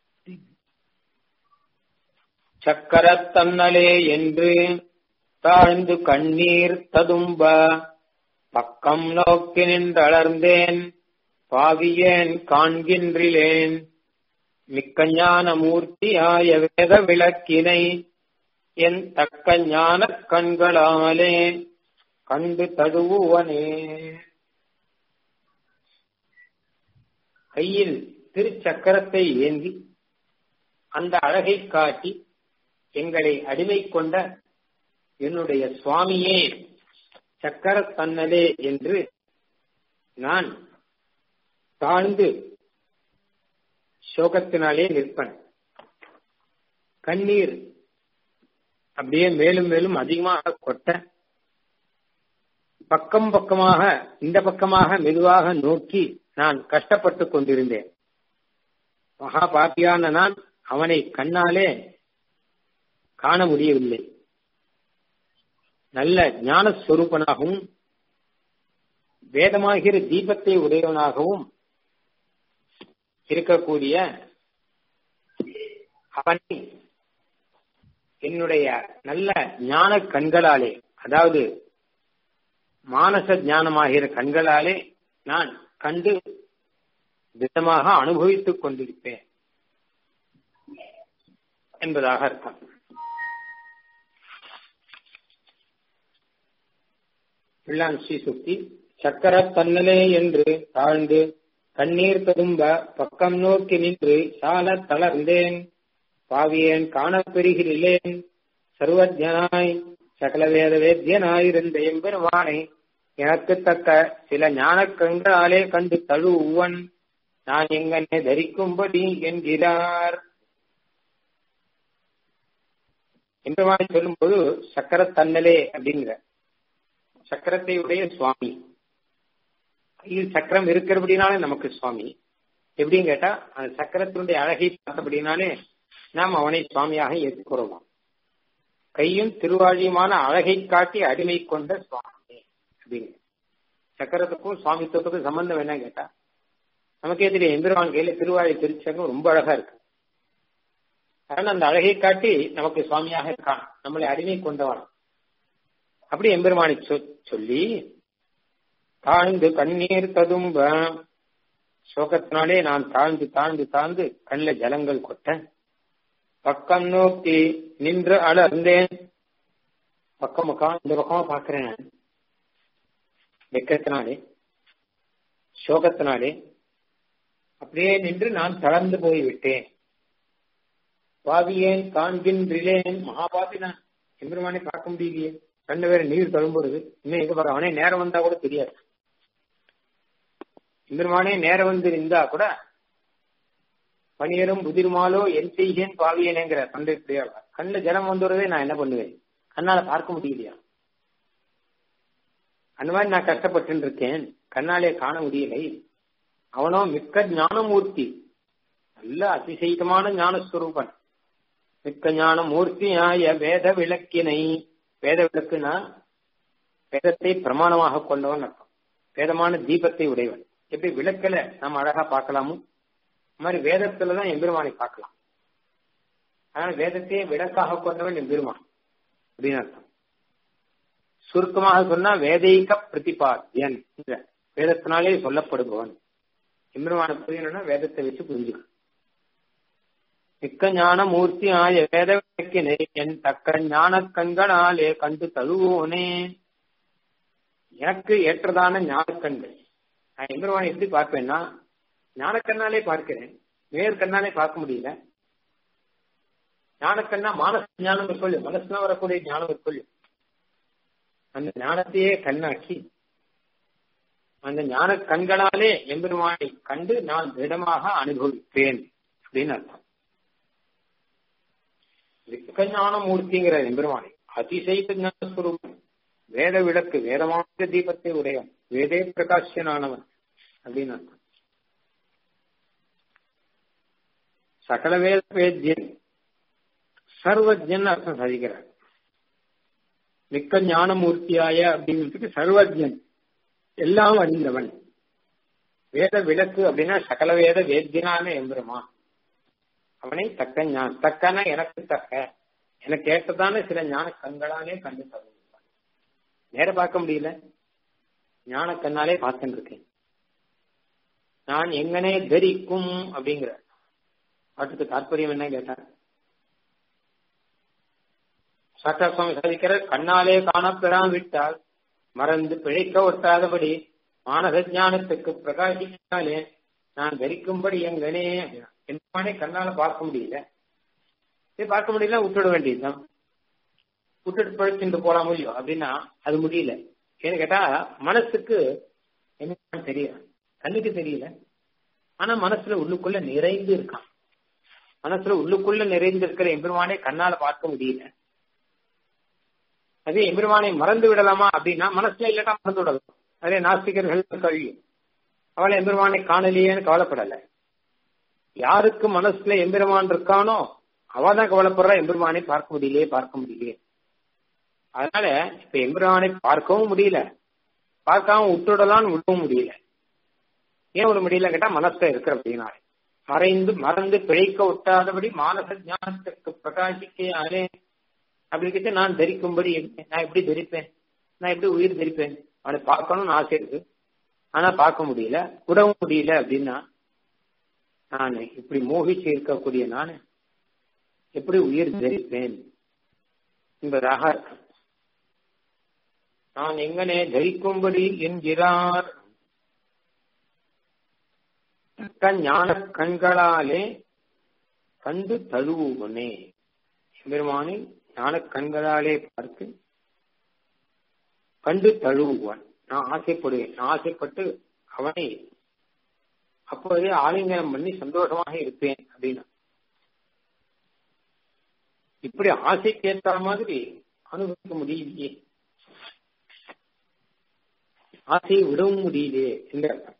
சக்கரத்தன்னலே என்று தாழ்ந்து கண்ணீர் ததும்ப பக்கம் நோக்கி நின்றளர்ந்தேன் பாவியேன் காண்கின்றிலேன் மிக்க ஞான மூர்த்தியாய வேத விளக்கினை என் தக்க ஞான கண்களாலே கண்டு தழுவுவனே கையில் திருச்சக்கரத்தை ஏந்தி அந்த அழகை காட்டி எங்களை அடிமை கொண்ட என்னுடைய சுவாமியே சக்கர தன்னலே என்று நான் தாழ்ந்து சோகத்தினாலே நிற்பன் கண்ணீர் அப்படியே மேலும் மேலும் அதிகமாக கொட்ட பக்கம் பக்கமாக இந்த பக்கமாக மெதுவாக நோக்கி நான் கஷ்டப்பட்டு கொண்டிருந்தேன் மகா பாப்பியான நான் அவனை கண்ணாலே காண முடியவில்லை நல்ல ஞானஸ்வரூபனாகவும் வேதமாகிற தீபத்தை உடையவனாகவும் இருக்கக்கூடிய அவனை என்னுடைய நல்ல ஞான கண்களாலே அதாவது மானச ஞானமாகிற கண்களாலே நான் கண்டு திட்டமாக அனுபவித்துக் கொண்டிருப்பேன் என்பதாக அர்த்தம் பிள்ளான் ஸ்ரீசுக்தி சக்கர தன்னலே என்று தாழ்ந்து கண்ணீர் ததும்ப பக்கம் நோக்கி நின்று சால தளர்ந்தேன் பாவியேன் காணப் பெறுகிறேன் சர்வஜனாய் சகல வேத வேத்தியனாயிருந்த எம்பெருமானை எனக்கு தக்க சில ஞானக் கண்களாலே கண்டு தழுவுவன் நான் எங்கனே தரிக்கும்படி என்கிறார் எம்பெருமானை சொல்லும்போது சக்கர தன்னலே அப்படிங்கிற சக்கரத்தை உடைய சுவாமி கையில் சக்கரம் இருக்கிறபடினாலே நமக்கு சுவாமி எப்படின்னு கேட்டா அந்த சக்கரத்தினுடைய அழகை பார்த்தபடினாலே நாம் அவனை சுவாமியாக ஏற்றுக்கிறோம் கையும் திருவாழியுமான அழகை காட்டி அடிமை கொண்ட சுவாமி அப்படின்னு சக்கரத்துக்கும் சுவாமித்துவத்துக்கும் சம்பந்தம் என்ன கேட்டா நமக்கே தெரியும் எந்திரவான் கையில திருவாழி திருச்சகம் ரொம்ப அழகா இருக்கு அதனால அந்த அழகை காட்டி நமக்கு சுவாமியாக இருக்கான் நம்மளை அடிமை கொண்டவன் அப்படி எம்பெருமானை சொல்லி தாழ்ந்து கண்ணீர் ததும்ப சோகத்தினாலே நான் தாழ்ந்து தாழ்ந்து தாழ்ந்து கண்ணில் ஜலங்கள் கொட்ட பக்கம் நோக்கி நின்று அலர்ந்தேன் பக்கம் பக்கம் இந்த பக்கமா பாக்குறேன் நான் வெக்கத்தினாலே சோகத்தினாலே அப்படியே நின்று நான் தளர்ந்து போய்விட்டேன் பாவியேன் காண்கின்றிலேன் மகாபாபினா எம்பெருமானை பார்க்க முடியலையே கண்ணு வேற நீர் தழும்புறது இன்னும் எங்க பார்க்க அவனே நேரம் வந்தா கூட தெரியாது எம்பெருமானே நேரம் வந்து இருந்தா கூட பனியரும் புதிருமாலோ என் செய்கேன் பாவியேனேங்கிற தந்தை பிரியாள் கண்ணுல ஜலம் வந்துடுறதே நான் என்ன பண்ணுவேன் கண்ணால பார்க்க முடியலையா அந்த மாதிரி நான் கஷ்டப்பட்டு இருக்கேன் கண்ணாலே காண முடியலை அவனோ மிக்க ஞானமூர்த்தி நல்ல அதிசயிதமான ஞானஸ்வரூபன் மிக்க ஞான மூர்த்தியாய வேத விளக்கினை வேத விளக்குனா வேதத்தை பிரமாணமாக கொண்டவன் அர்த்தம் வேதமான தீபத்தை உடையவன் எப்படி விளக்கல நம்ம அழகா பார்க்கலாமோ இந்த மாதிரி வேதத்துலதான் எம்பெருமானை பார்க்கலாம் அதனால வேதத்தையே விளக்காக கொண்டவன் எம்பெருமான் அப்படின்னு அர்த்தம் சுருக்கமாக சொன்னா வேதைக பிரதிபாத்தியன் வேதத்தினாலே சொல்லப்படுபவன் எம்பெருமான புரியணும்னா வேதத்தை வச்சு புரிஞ்சுக்க மிக்க ஞான மூர்த்தி ஆய வேத விளக்கினை என் தக்க ஞான கண்களாலே கண்டு தழுவோனே எனக்கு ஏற்றதான ஞானக்கண்கள் நான் எம்பெருமானை எப்படி பார்ப்பேன்னா ஞானக்கண்ணாலே பார்க்கிறேன் வேறு கண்ணாலே பார்க்க முடியல ஞானக்கண்ணா மானச ஞானம் இருக்கொள்ளு மனசுல வரக்கூடிய ஞானம் இருக்கொள்ளு அந்த ஞானத்தையே கண்ணாக்கி அந்த ஞான கண்களாலே எம்பெருமானை கண்டு நான் திடமாக அனுபவிப்பேன் அப்படின்னு அர்த்தம் விக்கஞான மூர்த்திங்கிற எம்பெருமானை அதிசயித்த ஞானஸ்வரூபம் வேத விளக்கு வேதமான தீபத்தை உடையவன் வேதே பிரகாஷனானவன் அப்படின்னு அர்த்தம் சகல வேத வேத்தியன் சர்வஜன் அர்த்தம் சாதிக்கிறார் மிக்க ஞானமூர்த்தியாய அப்படிங்கிறதுக்கு சர்வஜன் எல்லாம் அறிந்தவன் வேத விளக்கு அப்படின்னா சகல வேத வேத்தியனான எம்பெருமா அவனை தக்க ஞான தக்கன எனக்கு தக்க எனக்கு ஏற்றதான சில ஞான கண்களாலே கண்டு தருவான் நேர பார்க்க முடியல ஞான கண்ணாலே பார்த்துட்டு இருக்கேன் நான் எங்கனே தரிக்கும் அப்படிங்கிற பாட்டுக்கு தாற்பயம் என்ன கேட்டார் சாட்டா சுவாமி சாதிக்கிற கண்ணாலே காணப்பெறாம் விட்டால் மறந்து பிழைக்க ஒட்டாதபடி மானச ஞானத்துக்கு பிரகாசிக்காலே நான் தரிக்கும்படி எங்கனே என்னே கண்ணால பார்க்க முடியல பார்க்க முடியல விட்டுட வேண்டியதுதான் விட்டுட்டு பழிச்சுட்டு போலாம் முடியும் அப்படின்னா அது முடியல ஏன்னு கேட்டா மனசுக்கு என்ன தெரியல கண்ணுக்கு தெரியல ஆனா மனசுல உள்ளுக்குள்ள நிறைந்து இருக்கான் மனசுல உள்ளுக்குள்ள நிறைந்து இருக்கிற எம்பெருமானே கண்ணால பார்க்க முடியல அதே எம்பெருமானை மறந்து விடலாமா அப்படின்னா மனசுல இல்லட்டா மறந்து விடலாம் அதே நாஸ்திகர்கள் கழியும் அவளை எம்பெருமானை காணலையேன்னு கவலைப்படல யாருக்கு மனசுல எம்பெருமான் இருக்கானோ அவ தான் கவலைப்படுறா எம்பெருமானை பார்க்க முடியலையே பார்க்க முடியலையே அதனால இப்ப எம்பெருமானை பார்க்கவும் முடியல பார்க்காம விட்டுடலாம்னு விடவும் முடியல ஏன் விட முடியல கேட்டா மனசுல இருக்கிற அப்படின்னாலே மறைந்து மறந்து பிழைக்க ஒட்டாதபடி மானச ஞானத்திற்கு பிரகாசிக்கையாலே அப்படின்னு நான் தரிக்கும்படி நான் எப்படி தரிப்பேன் நான் எப்படி உயிர் தரிப்பேன் அவனை பார்க்கணும்னு ஆசை இருக்கு ஆனா பார்க்க முடியல விடவும் முடியல அப்படின்னா நான் இப்படி மோகிச்சு இருக்கக்கூடிய நான் எப்படி உயிர் தரிப்பேன் என்பதாக நான் எங்கனே தரிக்கும்படி என்கிறார் ஞான கண்களாலே கண்டு தழுவுவனே பெருமானை ஞான கண்களாலே பார்த்து கண்டு தழுவுவான் நான் ஆசைப்படுவேன் நான் ஆசைப்பட்டு அவனை அப்போதே ஆலிங்கனம் பண்ணி சந்தோஷமாக இருப்பேன் அப்படின்னா இப்படி ஆசைக்கு ஏற்ற மாதிரி அனுபவிக்க முடியலையே ஆசையை விடவும் முடியலையே என்ற அர்த்தம்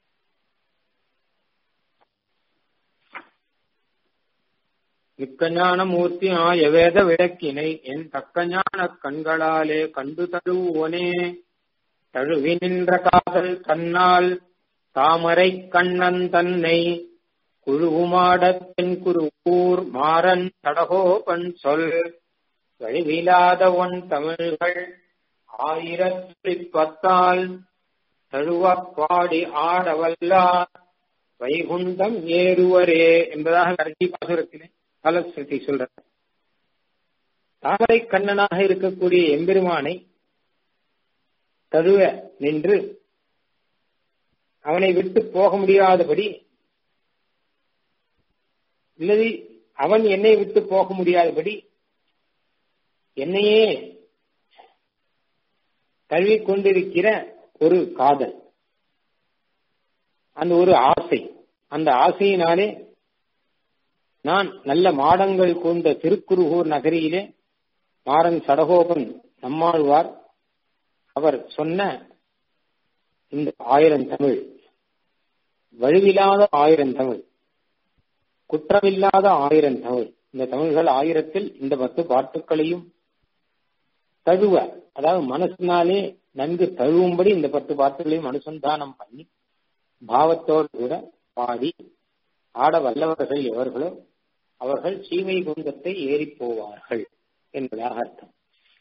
மிக்க ஞான மூர்த்தி ஆய வேத விளக்கினை என் தக்க ஞான கண்களாலே கண்டு தழுவோனே தழுவி நின்ற காதல் தன்னால் தாமரை கண்ணன் தன்னை குழுவுமாடத் தென் குருகூர் மாறன் தடகோபன் சொல் வழிவிலாத ஒன் தமிழ்கள் ஆயிரத்தி பத்தால் தழுவப் பாடி ஆடவல்லார் வைகுண்டம் ஏறுவரே என்பதாக கடைசி பாசுரத்திலே பலஸ்ருதி சொல்ற தாமரை கண்ணனாக இருக்கக்கூடிய எம்பெருமானை தழுவ நின்று அவனை விட்டு போக முடியாதபடி இல்லது அவன் என்னை விட்டு போக முடியாதபடி என்னையே தழுவிக் கொண்டிருக்கிற ஒரு காதல் அந்த ஒரு ஆசை அந்த ஆசையினாலே நான் நல்ல மாடங்கள் கொண்ட திருக்குருகூர் நகரியிலே மாறன் சடகோபன் நம்மாழ்வார் அவர் சொன்ன இந்த ஆயிரம் தமிழ் வலுவில்லாத ஆயிரம் தமிழ் குற்றமில்லாத ஆயிரம் தமிழ் இந்த தமிழ்கள் ஆயிரத்தில் இந்த பத்து பாட்டுக்களையும் தழுவ அதாவது மனசினாலே நன்கு தழுவும்படி இந்த பத்து பாட்டுகளையும் அனுசந்தானம் பண்ணி பாவத்தோடு கூட பாடி ஆட வல்லவர்கள் எவர்களோ அவர்கள் சீமை குந்தத்தை ஏறி போவார்கள் என்பதாக அர்த்தம்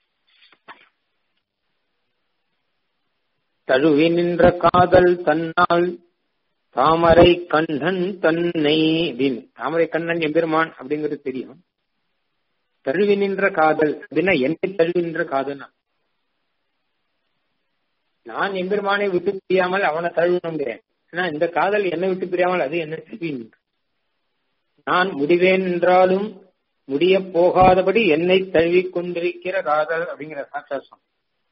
தழுவி நின்ற காதல் தன்னால் தாமரை கண்ணன் தன்னை அப்படின்னு தாமரை கண்ணன் எம்பெருமான் அப்படிங்கிறது தெரியும் தழுவி நின்ற காதல் அப்படின்னா என்னை தழுவி நின்ற காதல் நான் எம்பெருமானை விட்டு பிரியாமல் அவனை தழுவணுங்கிறேன் ஏன்னா இந்த காதல் என்னை விட்டு பிரியாமல் அது என்ன தழுவி நின்று நான் முடிவேன் என்றாலும் முடிய போகாதபடி என்னை தழுவி கொண்டிருக்கிற காதல் அப்படிங்கிற சாட்சாசம்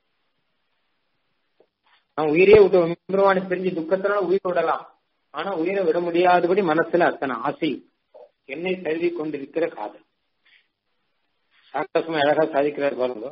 நான் உயிரே விட்டு எம்பெருமானை பிரிஞ்சு துக்கத்தினால உயிர் விடலாம் ஆனா உயிரை விட முடியாதபடி மனசுல அத்தனை ஆசை என்னை தழுவி கொண்டிருக்கிற காதல் சாக்காசமா அழகா சாதிக்கிறார் பாருங்க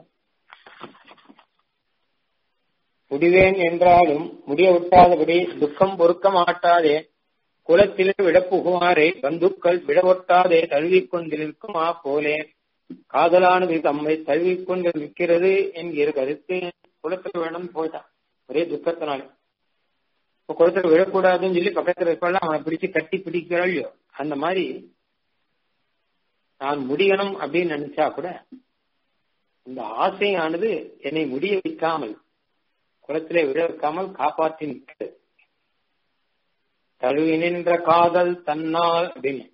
முடிவேன் என்றாலும் முடிய விட்டாதபடி துக்கம் பொறுக்க மாட்டாதே குலத்திலே விடப்புகுமாறே பந்துக்கள் விடவொட்டாதே தழுவிக் கொண்டிருக்குமா போலே காதலானது தம்மை தழுவிக்கொண்டு நிற்கிறது என்கிற கருத்து குலத்தில் வேணும் போயிட்டான் ஒரே துக்கத்தினால இப்ப குளத்துல விழக்கூடாதுன்னு சொல்லி பக்கத்துல இருக்கலாம் அவனை பிடிச்சு கட்டி பிடிக்கிறாள் இல்லையோ அந்த மாதிரி நான் முடியணும் அப்படின்னு நினைச்சா கூட இந்த ஆசையானது என்னை முடிய வைக்காமல் குளத்திலே விழ வைக்காமல் காப்பாற்றி நிற்கிறது தழுவி நின்ற காதல் தன்னால் அப்படின்னு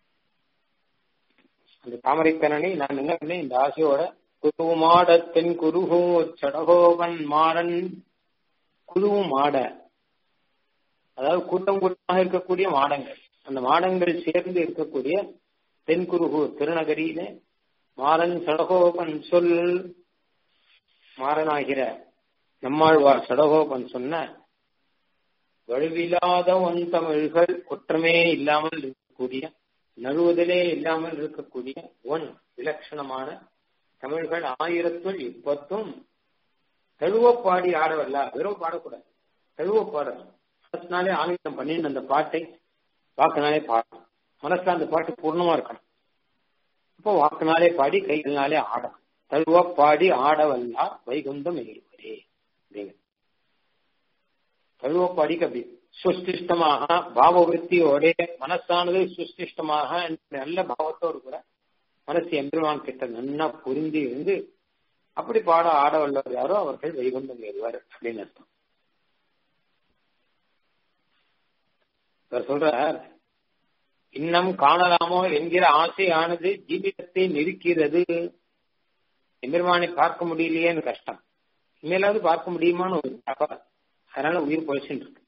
அந்த தாமரைக்கரணை நான் என்ன பண்ணேன் இந்த ஆசையோட குருவுமாட தென் குருகூர் சடகோபன் மாறன் குழுவும் மாட அதாவது கூட்டம் கூட்டமாக இருக்கக்கூடிய மாடங்கள் அந்த மாடங்கள் சேர்ந்து இருக்கக்கூடிய தென்குருகூர் திருநகரியிலே மாறன் சடகோபன் சொல் மாறனாகிற நம்மாழ்வார் சடகோபன் சொன்ன வலுவில்லாத ஒன் தமிழ்கள் குற்றமே இல்லாமல் இருக்கக்கூடிய நழுவுதலே இல்லாமல் இருக்கக்கூடிய ஒன் விலட்சணமான தமிழ்கள் ஆயிரத்துள் இப்பத்தும் தழுவ பாடி ஆடவல்ல வெறும் பாடக்கூடாது தழுவ பாடணும் மனசுனாலே ஆனந்தம் பண்ணிட்டு அந்த பாட்டை வாக்குனாலே பாடணும் மனசுல அந்த பாட்டு பூர்ணமா இருக்கணும் அப்போ வாக்குனாலே பாடி கைகள்னாலே ஆடணும் தழுவ பாடி ஆடவல்லா வைகுந்தம் எழுவரே அப்படிங்க தழுவ பாடிக்கு அப்படி சுஸ்திஷ்டமாக பாவவருத்தியோட மனசானது சுஸ்திஷ்டமாக நல்ல பாவத்தோடு கூட மனசு எம்பெருமான் கிட்ட நன்னா புரிந்து இருந்து அப்படி பாட ஆட வல்லவர் யாரோ அவர்கள் வைகுந்தம் ஏறுவார் அப்படின்னு அர்த்தம் இவர் சொல்றார் இன்னும் காணலாமோ என்கிற ஆசையானது ஜீவிதத்தை நெருக்கிறது எம்பெருமானை பார்க்க முடியலையேன்னு கஷ்டம் இனிமேலாவது பார்க்க முடியுமான்னு ஒரு அதனால உயிர் பொழிச்சுட்டு இருக்கு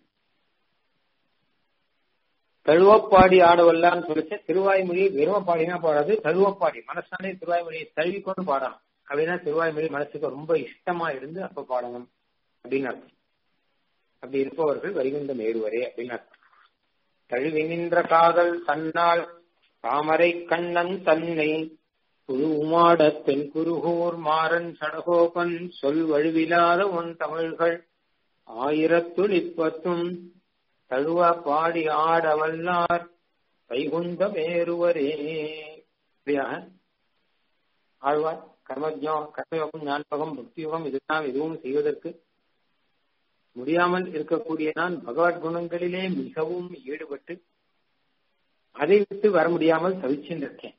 தழுவப்பாடி ஆடவல்லான்னு சொல்லிச்சு திருவாய்மொழியை வெறும பாடினா பாடாது தழுவப்பாடி மனசாலே திருவாய்மொழியை தழுவிக்கொண்டு பாடணும் அப்படின்னா திருவாய்மொழி மனசுக்கு ரொம்ப இஷ்டமா இருந்து அப்ப பாடணும் அப்படின்னு அர்த்தம் அப்படி இருப்பவர்கள் வைகுந்தம் ஏறுவரே அப்படின்னு அர்த்தம் தழுவி நின்ற காதல் தன்னால் தாமரை கண்ணன் தன்னை குழுமாட தென் குருகூர் மாறன் சடகோபன் சொல் வழுவிலாத உன் தமிழ்கள் ஆயிரத்துள் இப்பத்தும் தழுவ பாடி ஆட வல்லார் வைகுந்தம் ஏறுவரே ஆழ்வார் கர்மஜம் கர்மயோகம் ஞானயோகம் பக்தியோகம் இதெல்லாம் எதுவும் செய்வதற்கு முடியாமல் இருக்கக்கூடிய நான் பகவத் குணங்களிலே மிகவும் ஈடுபட்டு அதை விட்டு வர முடியாமல் தவிச்சுட்டு இருக்கேன்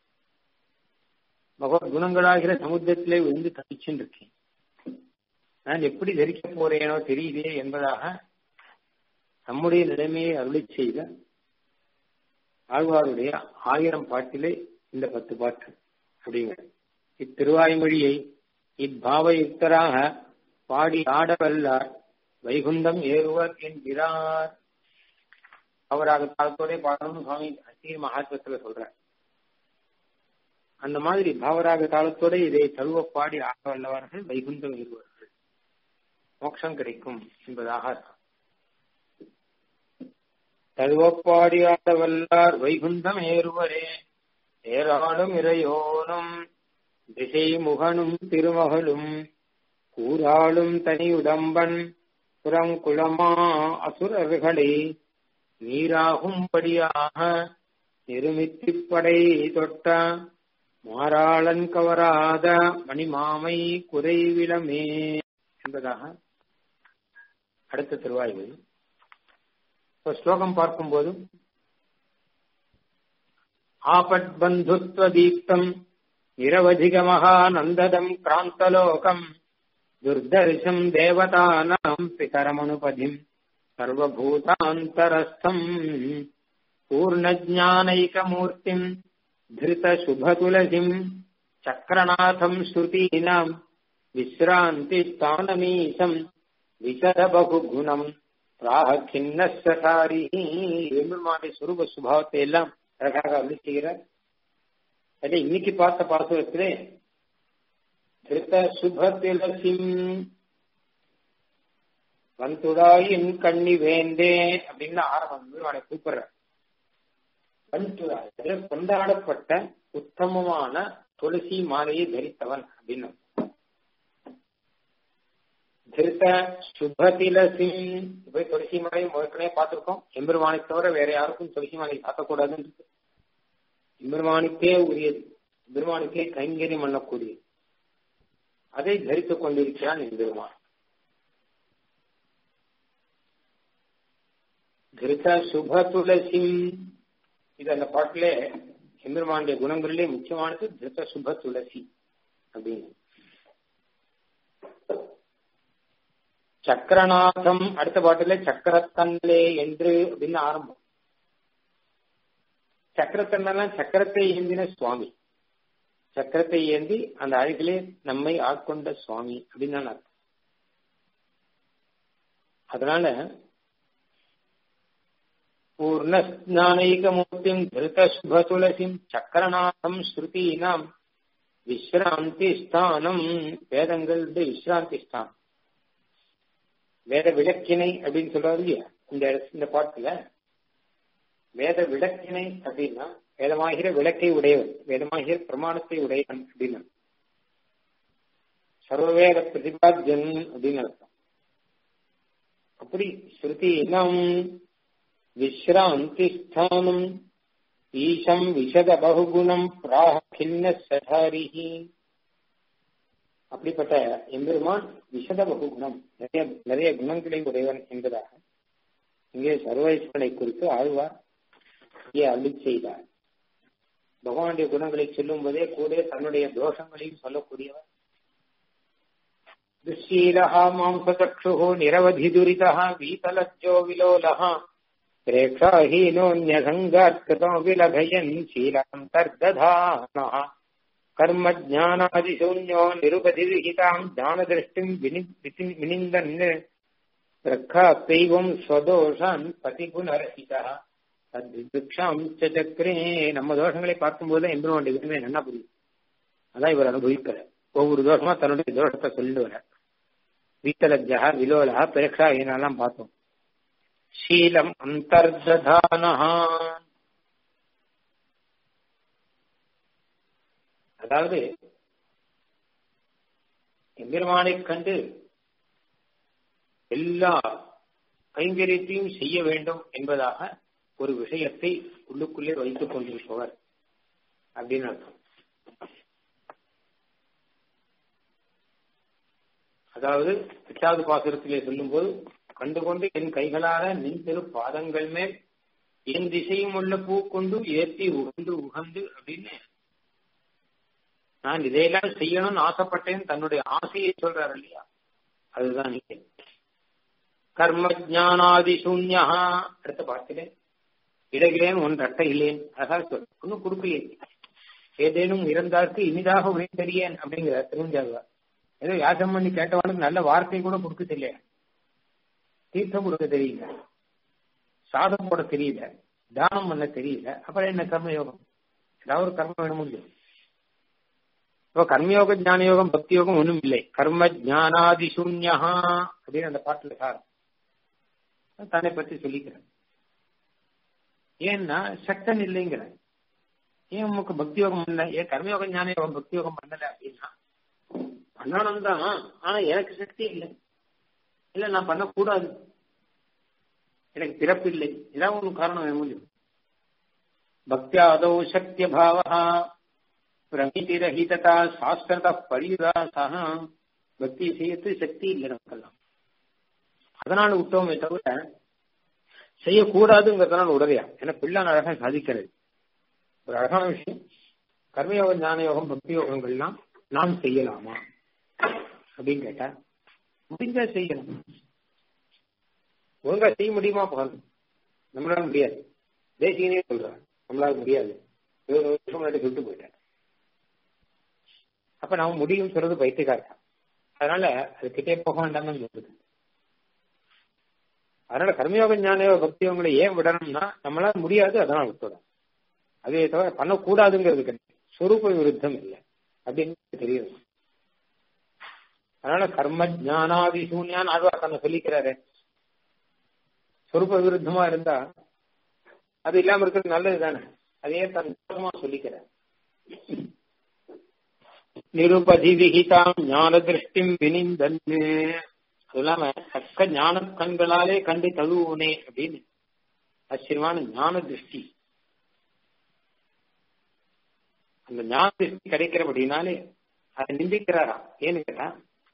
பகவத் குணங்களாகிற சமுத்திரத்திலே விழுந்து தவிச்சுட்டு இருக்கேன் நான் எப்படி தரிக்க போறேனோ தெரியலையே என்பதாக நம்முடைய நிலைமையை அருளி செய்த ஆழ்வாருடைய ஆயிரம் பாட்டிலே இந்த பத்து பாட்டு அப்படிங்கிற இத்திருவாய்மொழியை இப்பாவயுக்தராக பாடி ஆடவல்லார் வைகுந்தம் ஏறுவர் என்கிறார் அவராக காலத்தோட பாடணும்னு சுவாமி அசீர் மகாத்மத்துல சொல்ற அந்த மாதிரி பாவராக தாளத்தோட இதை தழுவ பாடி ஆக வல்லவர்கள் வைகுந்தம் இருவார்கள் மோட்சம் கிடைக்கும் என்பதாக தழுவப்பாடி ஆட வல்லார் வைகுந்தம் ஏறுவரே ஏராளும் இறையோனும் திசை முகனும் திருமகளும் கூறாளும் தனியுடம்பன் புறங்குளமா அசுரர்களை நீராகும்படியாக நிருமித்திப்படை தொட்ட மாறாளன் கவராத மணிமாமை குறைவிலமே என்பதாக அடுத்த திருவாய்வு இப்போ ஸ்லோகம் பார்க்கும்போது ஆபத் பந்துத்வ தீப்தம் நிரவதிகமகானந்ததம் கிராந்தலோகம் துர்தர்ஷம் தேவதானாம் பிதரமனுபதிம் सर्वभूतान्तरस्थम् पूर्णज्ञानैकमूर्तिम् धृतशुभतुलसीम् चक्रनाथम् श्रुतीनाम् विश्रान्तिस्थानमीशम् விசதபகுணம் பிராக கிண்ணசாரி எம்பெருமானுடைய சுரூப சுபாவத்தை எல்லாம் அழகாக அருளி செய்கிறார் அதே இன்னைக்கு பார்த்த பாசுரத்திலே திருத்த சுபதிலசிம் வன்துடாயின் கண்ணி வேந்தே அப்படின்னு ஆரம்பம் பெருமானை கூப்பிடுற வன்துடாய் கொண்டாடப்பட்ட உத்தமமான துளசி மாலையை தரித்தவன் அப்படின்னு திருத்த சுபதிலசி போய் துளசி மாலை ஏற்கனவே பார்த்திருக்கோம் எம்பெருமானை தவிர வேற யாருக்கும் துளசி மாலை காக்கக்கூடாதுன்னு எம்பெருமானுக்கே உரியது எம்பெருமானுக்கே கைங்கரியம் பண்ணக்கூடியது அதை தரித்துக் கொண்டிருக்கிறான் எம்பெருமான் திருத்த சுப துளசி இது அந்த பாட்டிலே எம்பெருமானுடைய குணங்களிலே முக்கியமானது திருத்த சுப துளசி அப்படின்னு சக்கரநாதம் அடுத்த பாட்டில சக்கரத்தன்லே என்று அப்படின்னு ஆரம்பம் சக்கரத்தன்லாம் சக்கரத்தை ஏந்தின சுவாமி சக்கரத்தை ஏந்தி அந்த அழகிலே நம்மை ஆட்கொண்ட சுவாமி அப்படின்னு தான் அர்த்தம் அதனால பூர்ணஸ்நானைகமூர்த்திம் திருதசுபதுலசிம் சக்கரநாதம் ஸ்ருதீனாம் விஸ்ராந்தி ஸ்தானம் வேதங்களுடைய விஸ்ராந்தி ஸ்தானம் வேத விளக்கினை அப்படின்னு சொல்றாரு இல்லையா இந்த இந்த பாட்டுல வேத விளக்கினை அப்படின்னா வேதமாகிற விளக்கை உடையவன் வேதமாகிற பிரமாணத்தை உடையவன் அப்படின்னு சர்வவேத பிரதிபாத்தியன் அப்படின்னு அர்த்தம் அப்படி ஸ்ருதீனம் விஸ்ராந்திஸ்தானம் ஈசம் விஷத பகுகுணம் பிராக கிண்ண சதாரிஹி அப்படிப்பட்ட எம்பெருமான் விஷத பகுகுணம் நிறைய நிறைய குணங்களை உடையவன் என்பதாக இங்கே சர்வேஸ்வரனை குறித்து ஆழ்வார் இங்கே அள்ளி செய்தார் பகவானுடைய குணங்களை சொல்லும் போதே கூட தன்னுடைய தோஷங்களையும் சொல்லக்கூடியவர் துஷீலஹா மாம்சச்சு நிரவதி துரிதா வீதலஜ்ஜோ விலோலஹா प्रेक्षाहीनोऽन्यसङ्गात्कृतो विलभयन् शीलान्तर्दधानः कर्मज्ञानादिशून्यो निरुपधिविहिताम् ज्ञानदृष्टिम् विनिन्दन् रक्षाप्यैवम् स्वदोषान् பதிகுணரசிதா தத்விக்ஷாம் சக்கரே நம்ம தோஷங்களை பார்க்கும்போது எம்பெருமானுடைய விரும்பி நல்லா புரியும் அதான் இவர் அனுபவிக்கிற ஒவ்வொரு தோஷமா தன்னுடைய தோஷத்தை சொல்லிட்டு வர வீத்தலஜா விலோலா பிரேக்ஷா இதெல்லாம் பார்த்தோம் शीलम् अन्तर्दधानः அதாவது எம்பெருமானை கண்டு எல்லா கைங்கரியத்தையும் செய்ய வேண்டும் என்பதாக ஒரு விஷயத்தை உள்ளுக்குள்ளே வைத்துக் கொண்டிருப்பவர் அப்படின்னு அர்த்தம் அதாவது எட்டாவது பாசுரத்திலே சொல்லும்போது கண்டுகொண்டு என் கைகளால நின் திரு பாதங்கள் மேல் என் திசையும் உள்ள பூ கொண்டு ஏற்றி உகந்து உகந்து அப்படின்னு நான் இதையெல்லாம் செய்யணும்னு ஆசைப்பட்டேன் தன்னுடைய ஆசையை சொல்றாரு இல்லையா அதுதான் நீங்க கர்ம ஜானாதி சூன்யா அடுத்த பாட்டிலே இடகிறேன் ஒன்று அட்டை இல்லேன் அழகா சொல் ஒன்னும் கொடுக்கலையே ஏதேனும் இறந்தாருக்கு இனிதாக உரை தெரியேன் அப்படிங்கிற தெரிஞ்சாங்க ஏதோ யாசம் பண்ணி கேட்டவனுக்கு நல்ல வார்த்தை கூட கொடுக்க தெரியல தீர்த்தம் கொடுக்க தெரியல சாதம் போட தெரியல தானம் பண்ண தெரியல அப்புறம் என்ன கர்ம யோகம் ஏதாவது ஒரு கர்மம் வேணும் முடியும் இப்போ கர்மயோக ஞான யோகம் பக்தி யோகம் ஒண்ணும் இல்லை கர்ம ஜானாதி சூன்யா அப்படின்னு அந்த பாட்டுல சார் தன்னை பத்தி சொல்லிக்கிறேன் ஏன்னா சக்தன் இல்லைங்கிற ஏன் உமக்கு பக்தி யோகம் பண்ணல ஏன் கர்மயோகம் ஞான யோகம் பக்தி யோகம் பண்ணல அப்படின்னா பண்ணணும் தான் ஆனா எனக்கு சக்தி இல்லை இல்ல நான் பண்ணக்கூடாது எனக்கு பிறப்பு இல்லை இதான் ஒரு காரணம் வேணும் முடியும் பக்தியாதோ சக்திய பாவா பிரமிதிரஹிதா சாஸ்திரத பரிதாசா பக்தி செய்யறது சக்தி இல்லை நமக்கெல்லாம் அதனால விட்டோமே தவிர செய்யக்கூடாதுங்கிறதுனால உடலையா ஏன்னா பிள்ளான் அழகா சாதிக்கிறது ஒரு அழகான விஷயம் கர்மயோகம் ஞான யோகம் பக்தி யோகங்கள்லாம் நாம் செய்யலாமா அப்படின்னு கேட்டா முடிஞ்சா செய்யலாம் ஒழுங்கா செய்ய முடியுமா போகணும் நம்மளால முடியாது தேசியனே சொல்றாங்க நம்மளால முடியாது இருபது வருஷம் முன்னாடி சொல்லிட்டு போயிட்டேன் அப்ப நாம முடியும் சொல்றது பைத்தியக்காரன் அதனால அது கிட்டே போக வேண்டாம்னு சொல்லுது அதனால கர்மயோக ஞான பக்தியவங்களை ஏன் விடணும்னா நம்மளால முடியாது அதனால விட்டுடும் அதே தவிர பண்ணக்கூடாதுங்கிறது கிடையாது சொரூப விருத்தம் இல்லை அப்படின்னு தெரியுது அதனால கர்ம ஜானாதி சூன்யான் ஆழ்வார் தன்னை சொல்லிக்கிறாரு சொரூப விருத்தமா இருந்தா அது இல்லாம இருக்கிறது நல்லது தானே அதையே தன் சொல்லிக்கிறார் நிருபதி விகிதாம் ஞான திருஷ்டிம் வினிந்தன்னு அது இல்லாம தக்க ஞான கண்களாலே கண்டு தழுவுனே அப்படின்னு ஆச்சரியமான ஞான திருஷ்டி அந்த ஞான திருஷ்டி கிடைக்கிறபடினாலே அதை நிந்திக்கிறாரா ஏன்னு கேட்டா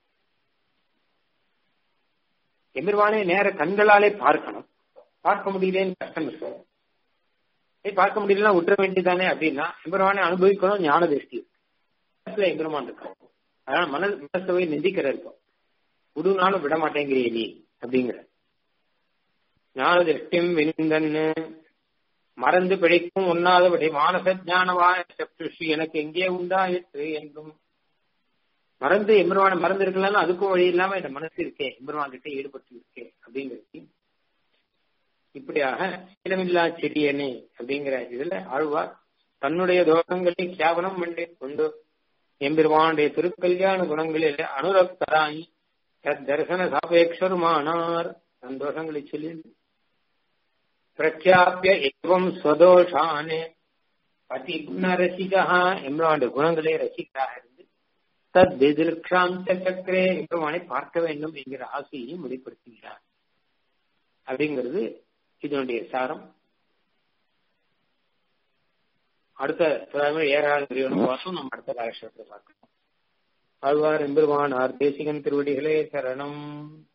எமிர்வானே நேர கண்களாலே பார்க்கணும் பார்க்க முடியலேன்னு கஷ்டம் இருக்கு ஏய் பார்க்க முடியலன்னா விட்டுற வேண்டியதானே அப்படின்னா எம்பெருமானை அனுபவிக்கணும் ஞான திருஷ்டி மனசுல எம்பெருமான் இருக்கும் அதனால மன மனசை போய் நிந்திக்கிற இருக்கும் விடுனாலும் விட மாட்டேங்கிறிய நீ அப்படிங்கிற ஞான திருஷ்டியும் வினிந்தன்னு மறந்து பிழைக்கும் உண்ணாதபடி மானச ஞானவான சப்துஷி எனக்கு எங்கே உண்டாயிற்று என்றும் மறந்து எம்பெருமான மறந்து இருக்கலாம் அதுக்கும் வழி இல்லாம இந்த மனசு இருக்கே எம்பெருமான் கிட்ட ஈடுபட்டு இருக்கே அப்படிங்கிறது இப்படியாக இடமில்லா செடியனே அப்படிங்கிற இதுல ஆழ்வார் தன்னுடைய தோஷங்களை கேவலம் பண்ணி கொண்டு எம்பெருமானுடைய திருக்கல்யாண குணங்களில் அனுரக்தராய் தரிசன சாபேக்ஷருமானார் தன் தோஷங்களை சொல்லி பிரக்யாபிய ஏவம் ஸ்வதோஷானே பதி குண ரசிகா எம்பெருமானுடைய குணங்களே ரசிகராக இருந்து தத் திதிருக்ஷாந்த சக்கரே எம்பெருமானை பார்க்க வேண்டும் என்கிற ஆசையையும் வெளிப்படுத்துகிறார் அப்படிங்கிறது இதனுடைய சாரம் அடுத்த ஏழாவது வாசம் நம்ம அடுத்த காலட்சேபத்தை பார்க்கலாம் ஆழ்வார் எம்பெருமானார் தேசிகன் திருவடிகளே சரணம்